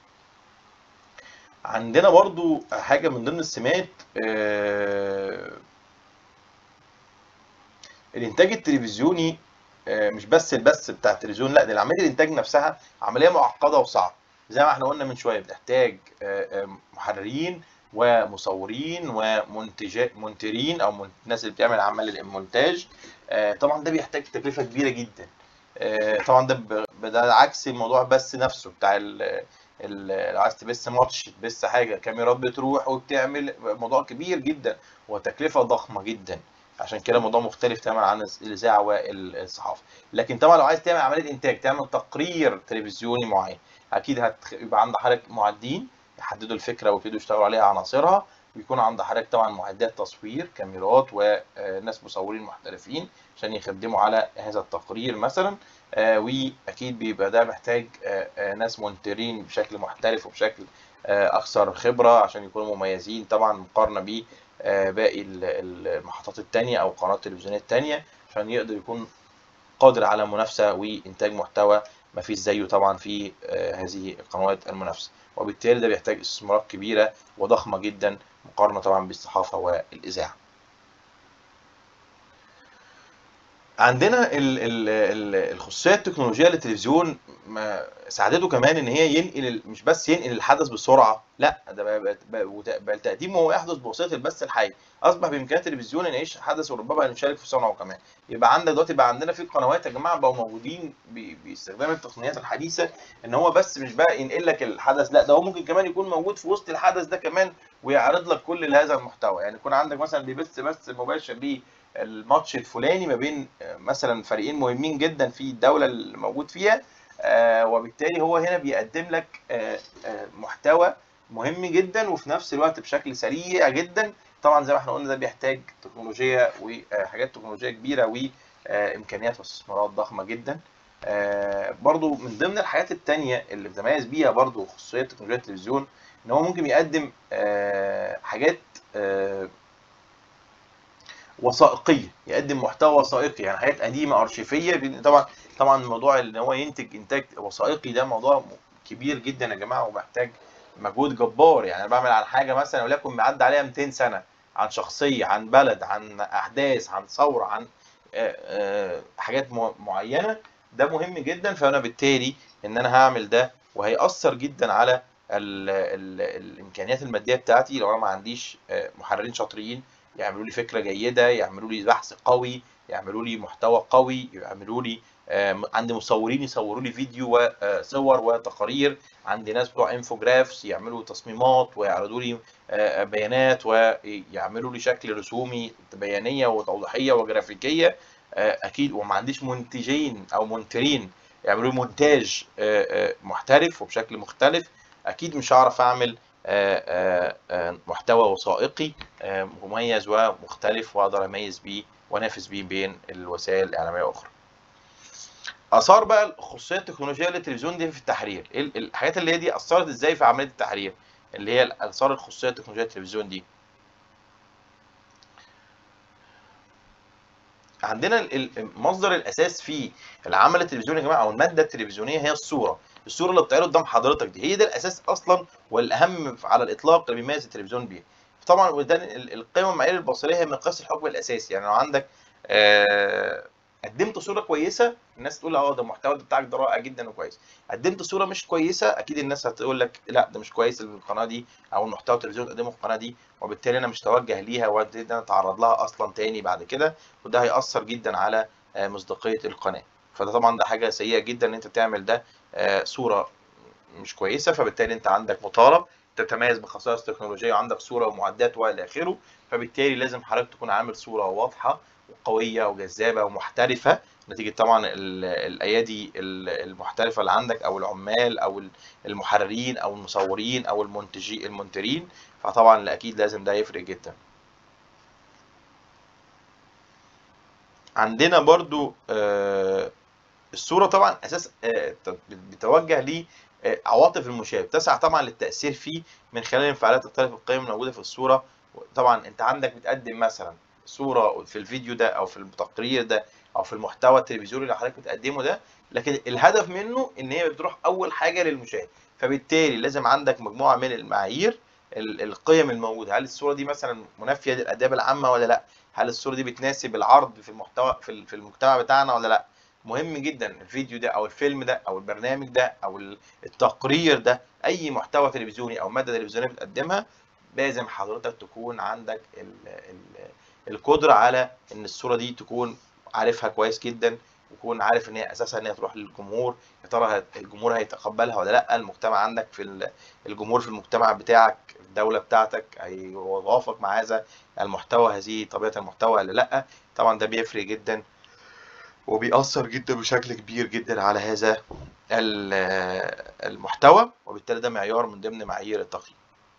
عندنا برضو حاجه من ضمن السمات آه، الانتاج التلفزيوني آه، مش بس البث بتاع التلفزيون لا ده عمليه الانتاج نفسها عمليه معقده وصعبه زي ما احنا قلنا من شويه بتحتاج محررين ومصورين ومنتجين او الناس اللي بتعمل عمل المونتاج طبعا ده بيحتاج تكلفه كبيره جدا طبعا ده ده عكس الموضوع بس نفسه بتاع لو عايز تبث ماتش تبث حاجه كاميرات بتروح وبتعمل موضوع كبير جدا وتكلفه ضخمه جدا عشان كده الموضوع مختلف تماما عن الاذاعه والصحافه لكن طبعا لو عايز تعمل عمليه انتاج تعمل تقرير تلفزيوني معين اكيد هيبقى عند حضرتك معدين يحددوا الفكره ويبتدوا يشتغلوا عليها عناصرها ويكون عند حضرتك طبعا معدات تصوير كاميرات وناس مصورين محترفين عشان يخدموا على هذا التقرير مثلا واكيد بيبقى ده محتاج ناس مونترين بشكل محترف وبشكل اكثر خبره عشان يكونوا مميزين طبعا مقارنه ب باقي المحطات التانية او القنوات التلفزيونيه التانية عشان يقدر يكون قادر على منافسه وانتاج محتوى ما فيش زيه طبعا في هذه القنوات المنافسه وبالتالي ده بيحتاج استثمارات كبيره وضخمه جدا مقارنه طبعا بالصحافه والاذاعه عندنا الخصوصيه التكنولوجيه للتلفزيون ساعدته كمان ان هي ينقل مش بس ينقل الحدث بسرعه لا ده بل تقديمه هو يحدث بواسطه البث الحي اصبح بامكانيات التلفزيون ان يعيش حدث وربما نشارك في صنعه كمان يبقى عندك دلوقتي بقى عندنا في قنوات يا جماعه بقوا موجودين باستخدام التقنيات الحديثه ان هو بس مش بقى ينقل لك الحدث لا ده هو ممكن كمان يكون موجود في وسط الحدث ده كمان ويعرض لك كل هذا المحتوى يعني يكون عندك مثلا بيبث بث مباشر ليه الماتش الفلاني ما بين مثلا فريقين مهمين جدا في الدوله اللي موجود فيها وبالتالي هو هنا بيقدم لك محتوى مهم جدا وفي نفس الوقت بشكل سريع جدا طبعا زي ما احنا قلنا ده بيحتاج تكنولوجيا وحاجات تكنولوجيه كبيره وامكانيات واستثمارات ضخمه جدا برضو من ضمن الحاجات التانية اللي بتميز بيها برضو خصوصيه تكنولوجيا التلفزيون ان هو ممكن يقدم حاجات وثائقيه يقدم محتوى وثائقي يعني حاجات قديمه ارشيفيه طبعا طبعا موضوع ان هو ينتج انتاج وثائقي ده موضوع كبير جدا يا جماعه ومحتاج مجهود جبار يعني انا بعمل عن حاجه مثلا وليكن معدي عليها 200 سنه عن شخصيه عن بلد عن احداث عن ثوره عن حاجات معينه ده مهم جدا فانا بالتالي ان انا هعمل ده وهيأثر جدا على ال ال الامكانيات الماديه بتاعتي لو انا ما عنديش محررين شاطرين يعملوا لي فكره جيده يعملوا لي بحث قوي يعملوا لي محتوى قوي يعملوا لي عندي مصورين يصوروا لي فيديو وصور وتقارير عندي ناس بتوع انفوجرافس يعملوا تصميمات ويعرضوا لي بيانات ويعملوا لي شكل رسومي بيانيه وتوضيحيه وجرافيكيه اكيد وما عنديش منتجين او منترين يعملوا لي مونتاج محترف وبشكل مختلف اكيد مش هعرف اعمل محتوى وثائقي مميز ومختلف واقدر اميز بيه وانافس بيه بين الوسائل الاعلاميه الاخرى. اثار بقى الخصوصيه التكنولوجيه للتلفزيون دي في التحرير، الحاجات اللي هي دي اثرت ازاي في عمليه التحرير؟ اللي هي اثار الخصوصيه التكنولوجيه للتلفزيون دي. عندنا المصدر الاساس في العمل التلفزيوني يا جماعه او الماده التلفزيونيه هي الصوره الصوره اللي بتعرض قدام حضرتك دي هي ده الاساس اصلا والاهم على الاطلاق اللي بيميز التلفزيون بيه طبعا وده القيمه المعايير البصريه هي مقياس الحكم الاساسي يعني لو عندك آه قدمت صوره كويسه الناس تقول اه ده المحتوى بتاعك ده رائع جدا وكويس قدمت صوره مش كويسه اكيد الناس هتقول لك لا ده مش كويس القناه دي او المحتوى التلفزيوني قدمه في القناه دي وبالتالي انا مش توجه ليها وابتدي انا اتعرض لها اصلا تاني بعد كده وده هياثر جدا على مصداقيه القناه فده طبعا ده حاجه سيئه جدا ان انت تعمل ده صوره مش كويسه فبالتالي انت عندك مطالب تتميز بخصائص تكنولوجيه وعندك صوره ومعدات والى اخره فبالتالي لازم حضرتك تكون عامل صوره واضحه وقويه وجذابه ومحترفه نتيجه طبعا الايادي المحترفه اللي عندك او العمال او المحررين او المصورين او المنتجين المونترين فطبعا اكيد لازم ده يفرق جدا عندنا برضو آه، الصورة طبعا أساس آه، ت- بتوجه ل آه، عواطف المشاهد تسعى طبعا للتأثير فيه من خلال انفعالات تختلف القيم الموجودة في الصورة طبعا أنت عندك بتقدم مثلا صورة في الفيديو ده أو في التقرير ده أو في المحتوى التلفزيوني اللي حضرتك بتقدمه ده لكن الهدف منه إن هي بتروح أول حاجة للمشاهد فبالتالي لازم عندك مجموعة من المعايير ال- القيم الموجودة هل الصورة دي مثلا منافية للآداب العامة ولا لأ هل الصورة دي بتناسب العرض في المحتوى في ال- في المجتمع بتاعنا ولا لأ مهم جدا الفيديو ده او الفيلم ده او البرنامج ده او التقرير ده اي محتوى تلفزيوني او ماده تلفزيونيه بتقدمها لازم حضرتك تكون عندك ال ال القدره على ان الصوره دي تكون عارفها كويس جدا وتكون عارف ان هي اساسها ان هي تروح للجمهور يا ترى هت- الجمهور هيتقبلها ولا لا المجتمع عندك في ال- الجمهور في المجتمع بتاعك الدوله بتاعتك هيوافق مع هذا المحتوى هذه طبيعه المحتوى ولا لا طبعا ده بيفرق جدا وبيأثر جدا بشكل كبير جدا على هذا ال- المحتوى وبالتالي ده معيار من ضمن معايير التقييم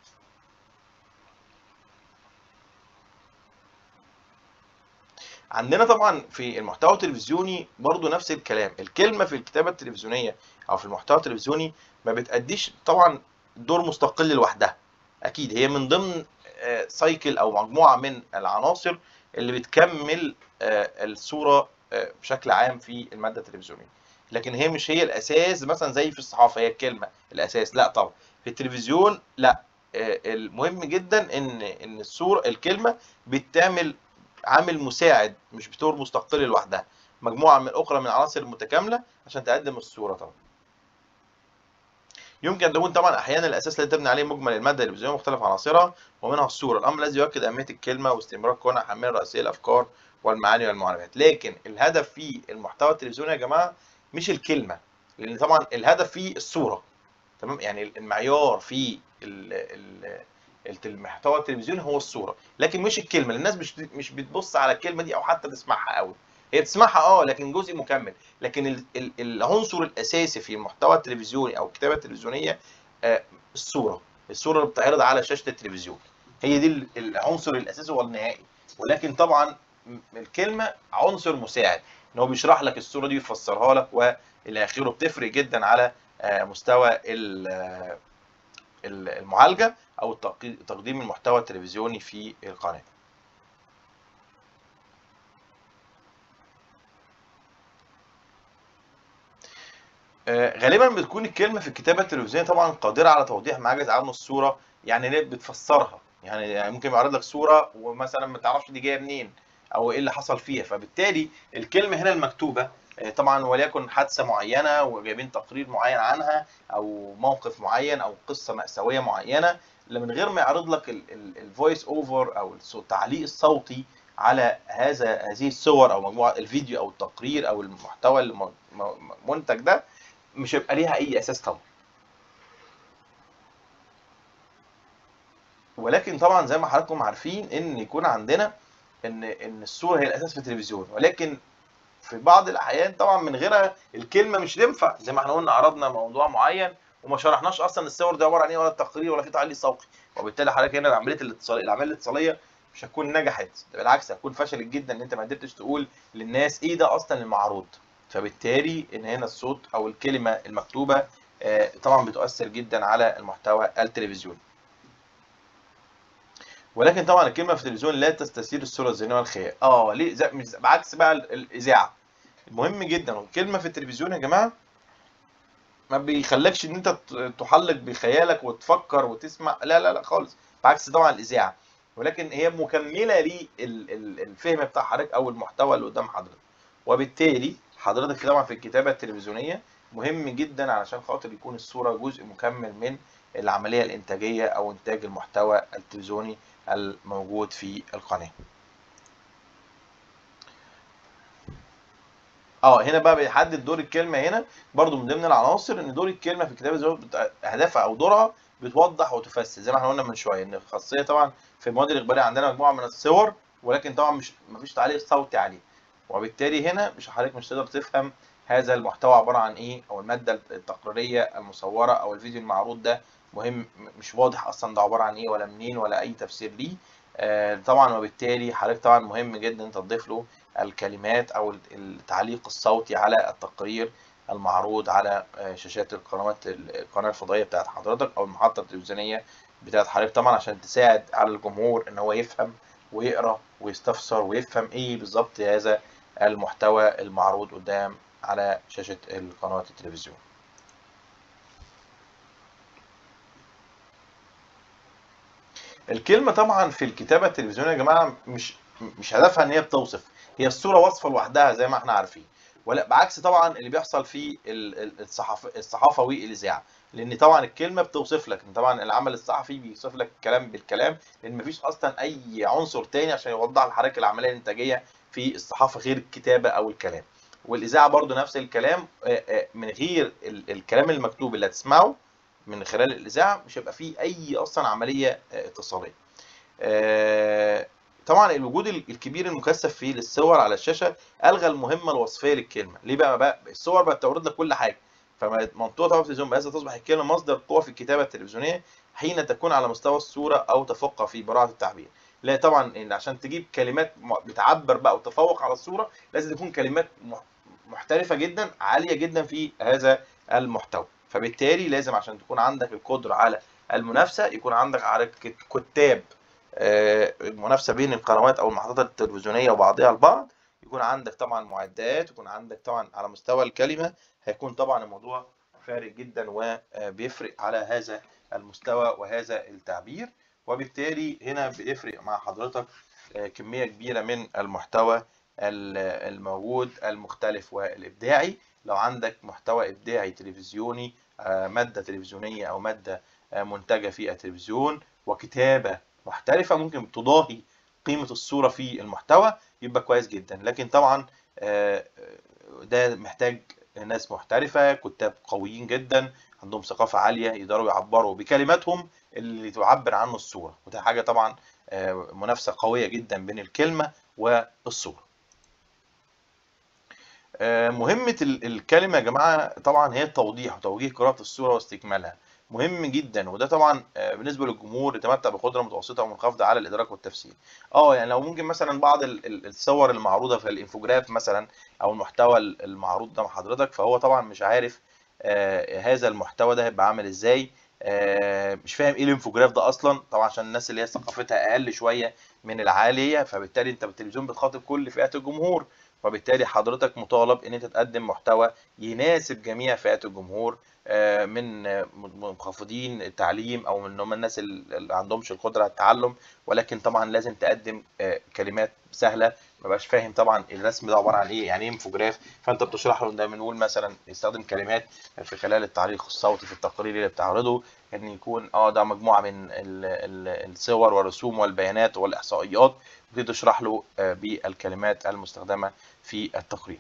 عندنا طبعا في المحتوى التلفزيوني برضو نفس الكلام الكلمة في الكتابة التلفزيونية أو في المحتوى التلفزيوني ما بتأديش طبعا دور مستقل لوحدها أكيد هي من ضمن آه، سايكل أو مجموعة من العناصر اللي بتكمل آه، الصورة آه، بشكل عام في المادة التلفزيونية لكن هي مش هي الأساس مثلا زي في الصحافة هي الكلمة الأساس لا طبعا في التلفزيون لا آه، المهم جدا إن إن الصورة الكلمة بتعمل عامل مساعد مش بتور مستقل لوحدها مجموعة من أخرى من العناصر المتكاملة عشان تقدم الصورة طبعا يمكن أن تكون طبعا أحيانا الأساس الذي تبني عليه مجمل المادة التلفزيونية مختلف عناصرها ومنها الصورة الأمر الذي يؤكد أهمية الكلمة واستمرار كونها حاملة رئيسية الأفكار والمعاني والمعلومات لكن الهدف في المحتوى التلفزيوني يا جماعة مش الكلمة لأن طبعا الهدف فيه الصورة تمام يعني المعيار في ال ال الت- المحتوى التلفزيوني هو الصوره لكن مش الكلمه لأن الناس مش مش بتبص على الكلمه دي او حتى تسمعها قوي هي بتسمعها اه لكن جزء مكمل لكن ال- ال- العنصر الاساسي في المحتوى التلفزيوني او الكتابه التلفزيونيه آه، الصوره الصوره اللي بتعرض على شاشه التلفزيون هي دي ال- العنصر الاساسي والنهائي ولكن طبعا م- الكلمه عنصر مساعد ان هو بيشرح لك الصوره دي ويفسرها لك والى اخره بتفرق جدا على آه، مستوى ال- آه، ال- المعالجه او التقي- تقديم المحتوى التلفزيوني في القناه آه، غالبا بتكون الكلمه في الكتابه التلفزيونيه طبعا قادره على توضيح ما عجز عنه الصوره يعني ليه بتفسرها يعني يعني ممكن يعرض لك صوره ومثلا ما تعرفش دي جايه منين او ايه اللي حصل فيها فبالتالي الكلمه هنا المكتوبه آه، طبعا وليكن حادثه معينه وجايبين تقرير معين عنها او موقف معين او قصه مأساويه معينه اللي من غير ما يعرض لك الفويس اوفر او الصو- التعليق الصوتي على هذا هذه الصور او مجموعه الفيديو او التقرير او المحتوى المنتج ده مش هيبقى ليها اي اساس طبعا ولكن طبعا زي ما حضراتكم عارفين ان يكون عندنا ان ان الصوره هي الاساس في التلفزيون ولكن في بعض الاحيان طبعا من غيرها الكلمه مش تنفع زي ما احنا قلنا عرضنا موضوع معين وما شرحناش اصلا الصور دي عباره عن ايه ولا التقرير ولا في تعليق صوتي وبالتالي حضرتك هنا عمليه الاتصال العمليه الاتصاليه مش هتكون نجحت ده بالعكس هتكون فشلت جدا ان انت ما قدرتش تقول للناس ايه ده اصلا المعروض فبالتالي ان هنا الصوت او الكلمه المكتوبه آه، طبعا بتؤثر جدا على المحتوى التلفزيوني ولكن طبعا الكلمه في التلفزيون لا تستثير الصوره الذهنيه والخيال اه ليه زي مش بعكس بقى ال- الاذاعه المهم جدا الكلمه في التلفزيون يا جماعه ما بيخلكش ان انت ت- تحلق بخيالك وتفكر وتسمع لا لا لا خالص بعكس طبعا الاذاعه ولكن هي مكمله للفهم بتاع حضرتك او المحتوى اللي قدام حضرتك وبالتالي حضرتك طبعا في الكتابه التلفزيونيه مهم جدا علشان خاطر يكون الصوره جزء مكمل من العمليه الانتاجيه او انتاج المحتوى التلفزيوني الموجود في القناه اه هنا بقى بيحدد دور الكلمه هنا برضو من ضمن العناصر ان دور الكلمه في الكتابه زي ما بت- اهدافها او دورها بتوضح وتفسر زي ما احنا قلنا من شويه ان الخاصيه طبعا في المواد الاخباريه عندنا مجموعه من الصور ولكن طبعا مش مفيش تعليق صوتي عليه وبالتالي هنا مش حضرتك مش تقدر تفهم هذا المحتوى عباره عن ايه او الماده التقريريه المصوره او الفيديو المعروض ده مهم مش واضح اصلا ده عباره عن ايه ولا منين ولا اي تفسير ليه آه طبعا وبالتالي حضرتك طبعا مهم جدا انت تضيف له الكلمات او التعليق الصوتي على التقرير المعروض على شاشات القنوات القناه الفضائيه بتاعت حضرتك او المحطه التلفزيونيه بتاعت حضرتك طبعا عشان تساعد على الجمهور ان هو يفهم ويقرا ويستفسر ويفهم ايه بالظبط هذا المحتوى المعروض قدام على شاشه القناه التلفزيون الكلمه طبعا في الكتابه التلفزيونيه يا جماعه مش مش هدفها ان هي بتوصف هي الصوره وصفه لوحدها زي ما احنا عارفين ولا بعكس طبعا اللي بيحصل في الصحافه الصحافه والاذاعه لان طبعا الكلمه بتوصف لك طبعا العمل الصحفي بيوصف لك الكلام بالكلام لان مفيش اصلا اي عنصر تاني عشان يوضح لحضرتك العمليه الانتاجيه في الصحافه غير الكتابه او الكلام والاذاعه برضو نفس الكلام من غير الكلام المكتوب اللي هتسمعه من خلال الاذاعه مش هيبقى فيه اي اصلا عمليه اتصاليه طبعا الوجود الكبير المكثف فيه للصور على الشاشه الغى المهمه الوصفيه للكلمه ليه بقى بقى الصور بقت تعرض لك كل حاجه فمنطوقه طبعا التلفزيون بهذا تصبح الكلمه مصدر قوه في الكتابه التلفزيونيه حين تكون على مستوى الصوره او تفوقها في براعه التعبير لا طبعا إن عشان تجيب كلمات بتعبر بقى وتفوق على الصوره لازم تكون كلمات محترفه جدا عاليه جدا في هذا المحتوى فبالتالي لازم عشان تكون عندك القدره على المنافسه يكون عندك على كتاب المنافسه بين القنوات او المحطات التلفزيونيه وبعضها البعض يكون عندك طبعا معدات يكون عندك طبعا على مستوى الكلمه هيكون طبعا الموضوع فارق جدا وبيفرق على هذا المستوى وهذا التعبير وبالتالي هنا بيفرق مع حضرتك كميه كبيره من المحتوى الموجود المختلف والابداعي لو عندك محتوى ابداعي تلفزيوني ماده تلفزيونيه او ماده منتجه في التلفزيون وكتابه محترفه ممكن تضاهي قيمه الصوره في المحتوى يبقى كويس جدا لكن طبعا ده محتاج ناس محترفه كتاب قويين جدا عندهم ثقافه عاليه يقدروا يعبروا بكلماتهم اللي تعبر عنه الصوره وده حاجه طبعا منافسه قويه جدا بين الكلمه والصوره مهمه الكلمه يا جماعه طبعا هي التوضيح وتوجيه قراءه الصوره واستكمالها مهم جدا وده طبعا بالنسبه للجمهور يتمتع بقدره متوسطه ومنخفضه على الادراك والتفسير اه يعني لو ممكن مثلا بعض الصور المعروضه في الانفوجراف مثلا او المحتوى المعروض ده مع حضرتك فهو طبعا مش عارف هذا المحتوى ده هيبقى عامل ازاي مش فاهم ايه الانفوجراف ده اصلا طبعا عشان الناس اللي هي ثقافتها اقل شويه من العاليه فبالتالي انت بالتلفزيون بتخاطب كل فئات الجمهور وبالتالي حضرتك مطالب ان انت تقدم محتوى يناسب جميع فئات الجمهور من منخفضين التعليم او من هم الناس اللي عندهمش القدره على التعلم ولكن طبعا لازم تقدم كلمات سهله ما بقاش فاهم طبعا الرسم ده عباره عن ايه يعني ايه انفوجراف فانت بتشرح له ده بنقول مثلا يستخدم كلمات في خلال التعليق الصوتي في التقرير اللي بتعرضه ان يعني يكون اه ده مجموعه من الصور والرسوم والبيانات والاحصائيات وتبتدي تشرح له بالكلمات المستخدمه في التقرير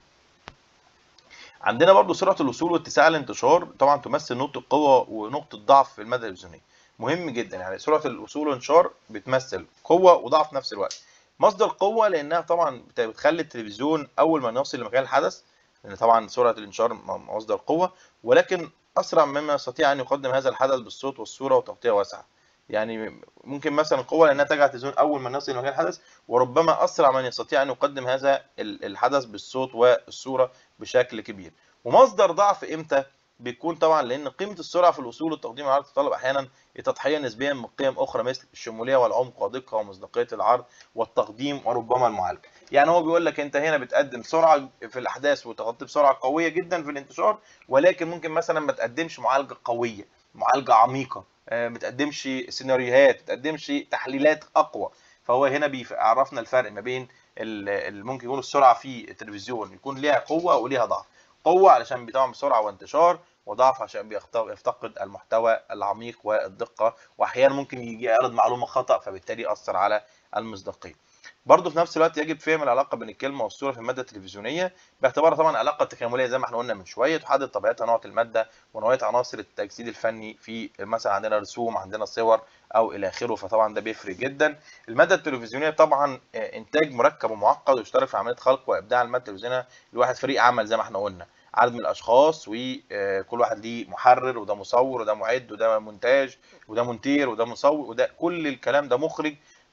عندنا برضو سرعه الوصول واتساع الانتشار طبعا تمثل نقطه قوه ونقطه ضعف في الماده التلفزيونيه مهم جدا يعني سرعه الوصول والانتشار بتمثل قوه وضعف في نفس الوقت مصدر قوه لانها طبعا بتخلي التلفزيون اول ما يصل لمكان الحدث لان طبعا سرعه الانتشار مصدر قوه ولكن اسرع مما يستطيع ان يقدم هذا الحدث بالصوت والصوره وتغطيه واسعه يعني ممكن مثلا قوه لانها تجعل التلفزيون اول ما يصل لمكان الحدث وربما اسرع من يستطيع ان يقدم هذا الحدث بالصوت والصوره بشكل كبير ومصدر ضعف امتى بيكون طبعا لان قيمه السرعه في الوصول والتقديم العرض تتطلب احيانا تضحيه نسبيا من قيم اخرى مثل الشموليه والعمق ودقه ومصداقيه العرض والتقديم وربما المعالجه يعني هو بيقول لك انت هنا بتقدم سرعه في الاحداث وتغطي بسرعه قويه جدا في الانتشار ولكن ممكن مثلا ما تقدمش معالجه قويه معالجه عميقه ما بتقدمش سيناريوهات ما بتقدمش تحليلات اقوى فهو هنا بيعرفنا الفرق ما بين ممكن يكون السرعه في التلفزيون يكون ليها قوه وليها ضعف قوه علشان بيتعمل بسرعه وانتشار وضعف عشان بيفتقد المحتوى العميق والدقه واحيانا ممكن يجي يعرض معلومه خطا فبالتالي ياثر على المصداقيه برضه في نفس الوقت يجب فهم العلاقه بين الكلمه والصوره في الماده التلفزيونيه باعتبارها طبعا علاقه تكامليه زي ما احنا قلنا من شويه تحدد طبيعتها نوع الماده ونوعيه عناصر التجسيد الفني في مثلا عندنا رسوم عندنا صور او الى اخره فطبعا ده بيفرق جدا الماده التلفزيونيه طبعا انتاج مركب ومعقد ويشترك في عمليه خلق وابداع الماده التلفزيونيه لواحد فريق عمل زي ما احنا قلنا عدد من الاشخاص وكل واحد ليه محرر وده مصور وده معد وده مونتاج وده مونتير وده مصور وده كل الكلام ده مخرج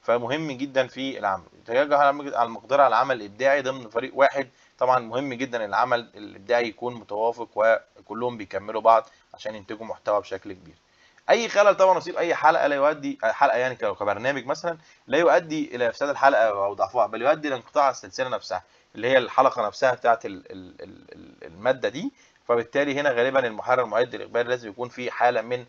فمهم جدا في العمل تشجع على المقدره على العمل الابداعي ضمن فريق واحد طبعا مهم جدا العمل الابداعي يكون متوافق وكلهم بيكملوا بعض عشان ينتجوا محتوى بشكل كبير اي خلل طبعا نصيب اي حلقه لا يؤدي حلقه يعني كبرنامج مثلا لا يؤدي الى افساد الحلقه او ضعفها بل يؤدي الى انقطاع السلسله نفسها اللي هي الحلقه نفسها بتاعت الماده دي فبالتالي هنا غالبا المحرر المعد الاخباري لازم يكون في حاله من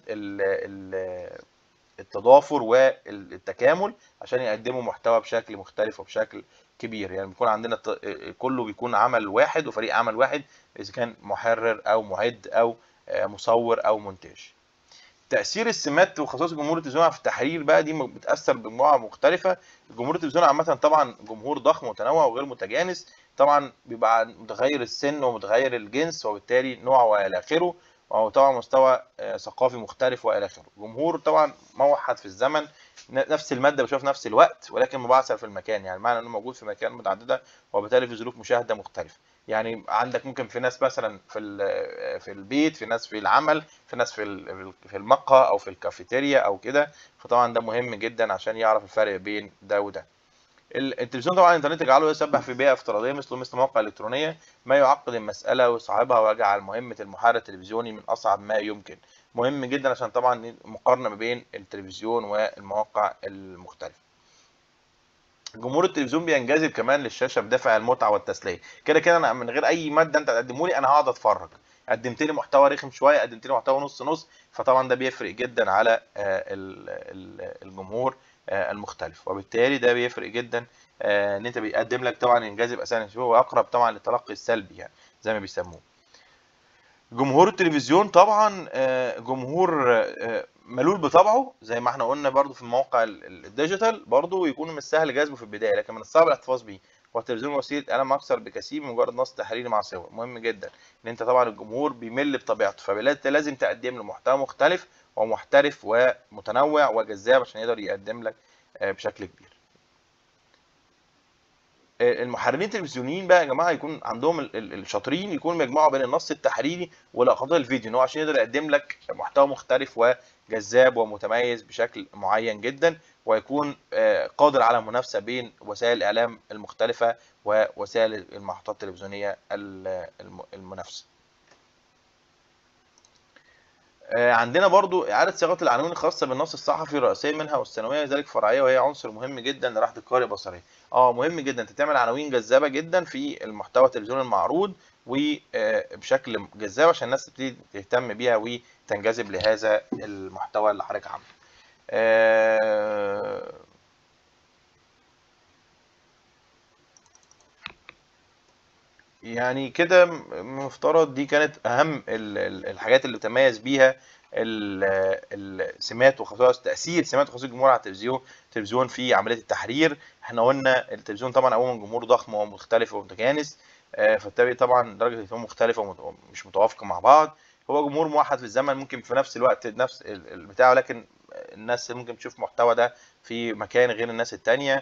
التضافر والتكامل عشان يقدموا محتوى بشكل مختلف وبشكل كبير يعني بيكون عندنا كله بيكون عمل واحد وفريق عمل واحد اذا كان محرر او معد او مصور او مونتاج تاثير السمات وخصائص جمهور التلفزيون في التحرير بقى دي بتاثر بمجموعه مختلفه جمهور التلفزيون عامه طبعا جمهور ضخم ومتنوع وغير متجانس طبعا بيبقى متغير السن ومتغير الجنس وبالتالي نوع والى اخره وهو طبعا مستوى ثقافي مختلف والى اخره جمهور طبعا موحد في الزمن نفس الماده بشوف نفس الوقت ولكن مبعثر في المكان يعني معنى انه موجود في مكان متعدده وبالتالي في ظروف مشاهده مختلفه يعني عندك ممكن في ناس مثلا في في البيت في ناس في العمل في ناس في في المقهى او في الكافيتيريا او كده فطبعا ده مهم جدا عشان يعرف الفرق بين ده وده التلفزيون طبعا الانترنت يجعله يسبح في بيئه افتراضيه مثل مثل مواقع الكترونيه ما يعقد المساله ويصعبها ويجعل مهمه المحرر التلفزيوني من اصعب ما يمكن مهم جدا عشان طبعا مقارنه ما بين التلفزيون والمواقع المختلفه جمهور التلفزيون بينجذب كمان للشاشه بدافع المتعه والتسليه كده كده انا من غير اي ماده انت تقدمه لي انا هقعد اتفرج قدمت لي محتوى رخم شويه قدمت لي محتوى نص نص فطبعا ده بيفرق جدا على الجمهور المختلف وبالتالي ده بيفرق جدا ان انت بيقدم لك طبعا ينجذب اساسا هو اقرب طبعا للتلقي السلبي يعني زي ما بيسموه جمهور التلفزيون طبعا جمهور ملول بطبعه زي ما احنا قلنا برضو في المواقع الديجيتال برضو يكون مش سهل جذبه في البدايه لكن من الصعب الاحتفاظ بيه والتلفزيون وسيله اعلام اكثر بكثير من مجرد نص تحريري مع صور مهم جدا ان انت طبعا الجمهور بيمل بطبيعته فلازم تقدم له محتوى مختلف ومحترف ومتنوع وجذاب عشان يقدر يقدم لك بشكل كبير المحررين التلفزيونيين بقى يا جماعه يكون عندهم الشاطرين يكون مجموعه بين النص التحريري ولقطات الفيديو ان هو عشان يقدر يقدم لك محتوى مختلف وجذاب ومتميز بشكل معين جدا ويكون قادر على المنافسه بين وسائل الاعلام المختلفه ووسائل المحطات التلفزيونيه المنافسه. عندنا برضو إعادة صياغة العناوين الخاصة بالنص الصحفي الرئيسية منها والثانوية لذلك فرعية وهي عنصر مهم جدا لراحة القارئ بصريا. اه مهم جدا انت تعمل عناوين جذابة جدا في المحتوى التلفزيوني المعروض وبشكل جذاب عشان الناس تبتدي تهتم بيها وتنجذب لهذا المحتوى اللي حضرتك عامله. آه يعني كده مفترض دي كانت اهم الحاجات اللي تميز بيها السمات وخصائص تاثير سمات وخصائص الجمهور على التلفزيون التلفزيون في عمليه التحرير احنا قلنا التلفزيون طبعا عموما جمهور ضخم ومختلف ومتجانس فبالتالي طبعا درجه الاهتمام مختلفه ومش متوافقه مع بعض هو جمهور موحد في الزمن ممكن في نفس الوقت نفس البتاع ولكن الناس ممكن تشوف محتوى ده في مكان غير الناس التانية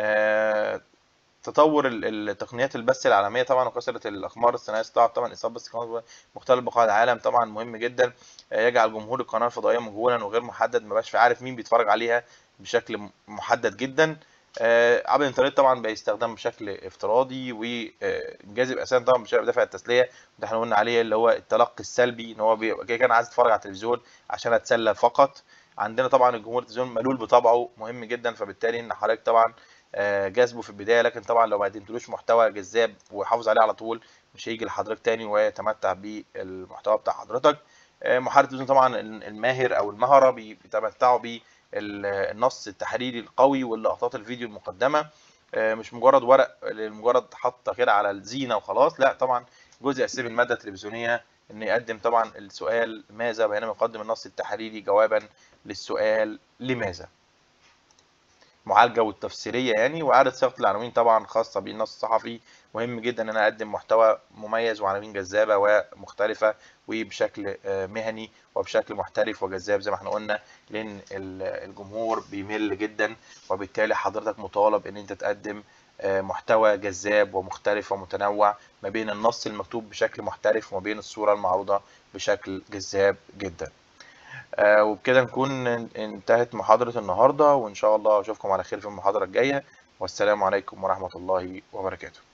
تطور التقنيات البث العالميه طبعا وكثره الاقمار الصناعيه استطاعت طبعا اصابه استقامات مختلف بقاع العالم طبعا مهم جدا يجعل جمهور القناه الفضائيه مجهولا وغير محدد ما بقاش عارف مين بيتفرج عليها بشكل محدد جدا عبر الانترنت طبعا بقى يستخدم بشكل افتراضي وجاذب اساسا طبعا بشكل دافع التسليه ده احنا قلنا عليه اللي هو التلقي السلبي ان هو كده كان عايز يتفرج على التلفزيون عشان اتسلى فقط عندنا طبعا الجمهور التلفزيون ملول بطبعه مهم جدا فبالتالي ان حضرتك طبعا جذبه في البدايه لكن طبعا لو ما قدمتلوش محتوى جذاب ويحافظ عليه على طول مش هيجي لحضرتك تاني ويتمتع بالمحتوى بتاع حضرتك محرر التلفزيون طبعا الماهر او المهره بيتمتعوا بالنص التحريري القوي واللقطات الفيديو المقدمه مش مجرد ورق لمجرد حط كده على الزينه وخلاص لا طبعا جزء اساسي من الماده التلفزيونيه ان يقدم طبعا السؤال ماذا بينما يقدم النص التحريري جوابا للسؤال لماذا المعالجه والتفسيريه يعني واعاده صياغه العناوين طبعا خاصه بالنص الصحفي مهم جدا ان انا اقدم محتوى مميز وعناوين جذابه ومختلفه وبشكل مهني وبشكل محترف وجذاب زي ما احنا قلنا لان الجمهور بيمل جدا وبالتالي حضرتك مطالب ان انت تقدم محتوى جذاب ومختلف ومتنوع ما بين النص المكتوب بشكل محترف وما بين الصوره المعروضه بشكل جذاب جدا آه، وبكده نكون انتهت محاضرة النهاردة وإن شاء الله أشوفكم على خير في المحاضرة الجاية والسلام عليكم ورحمة الله وبركاته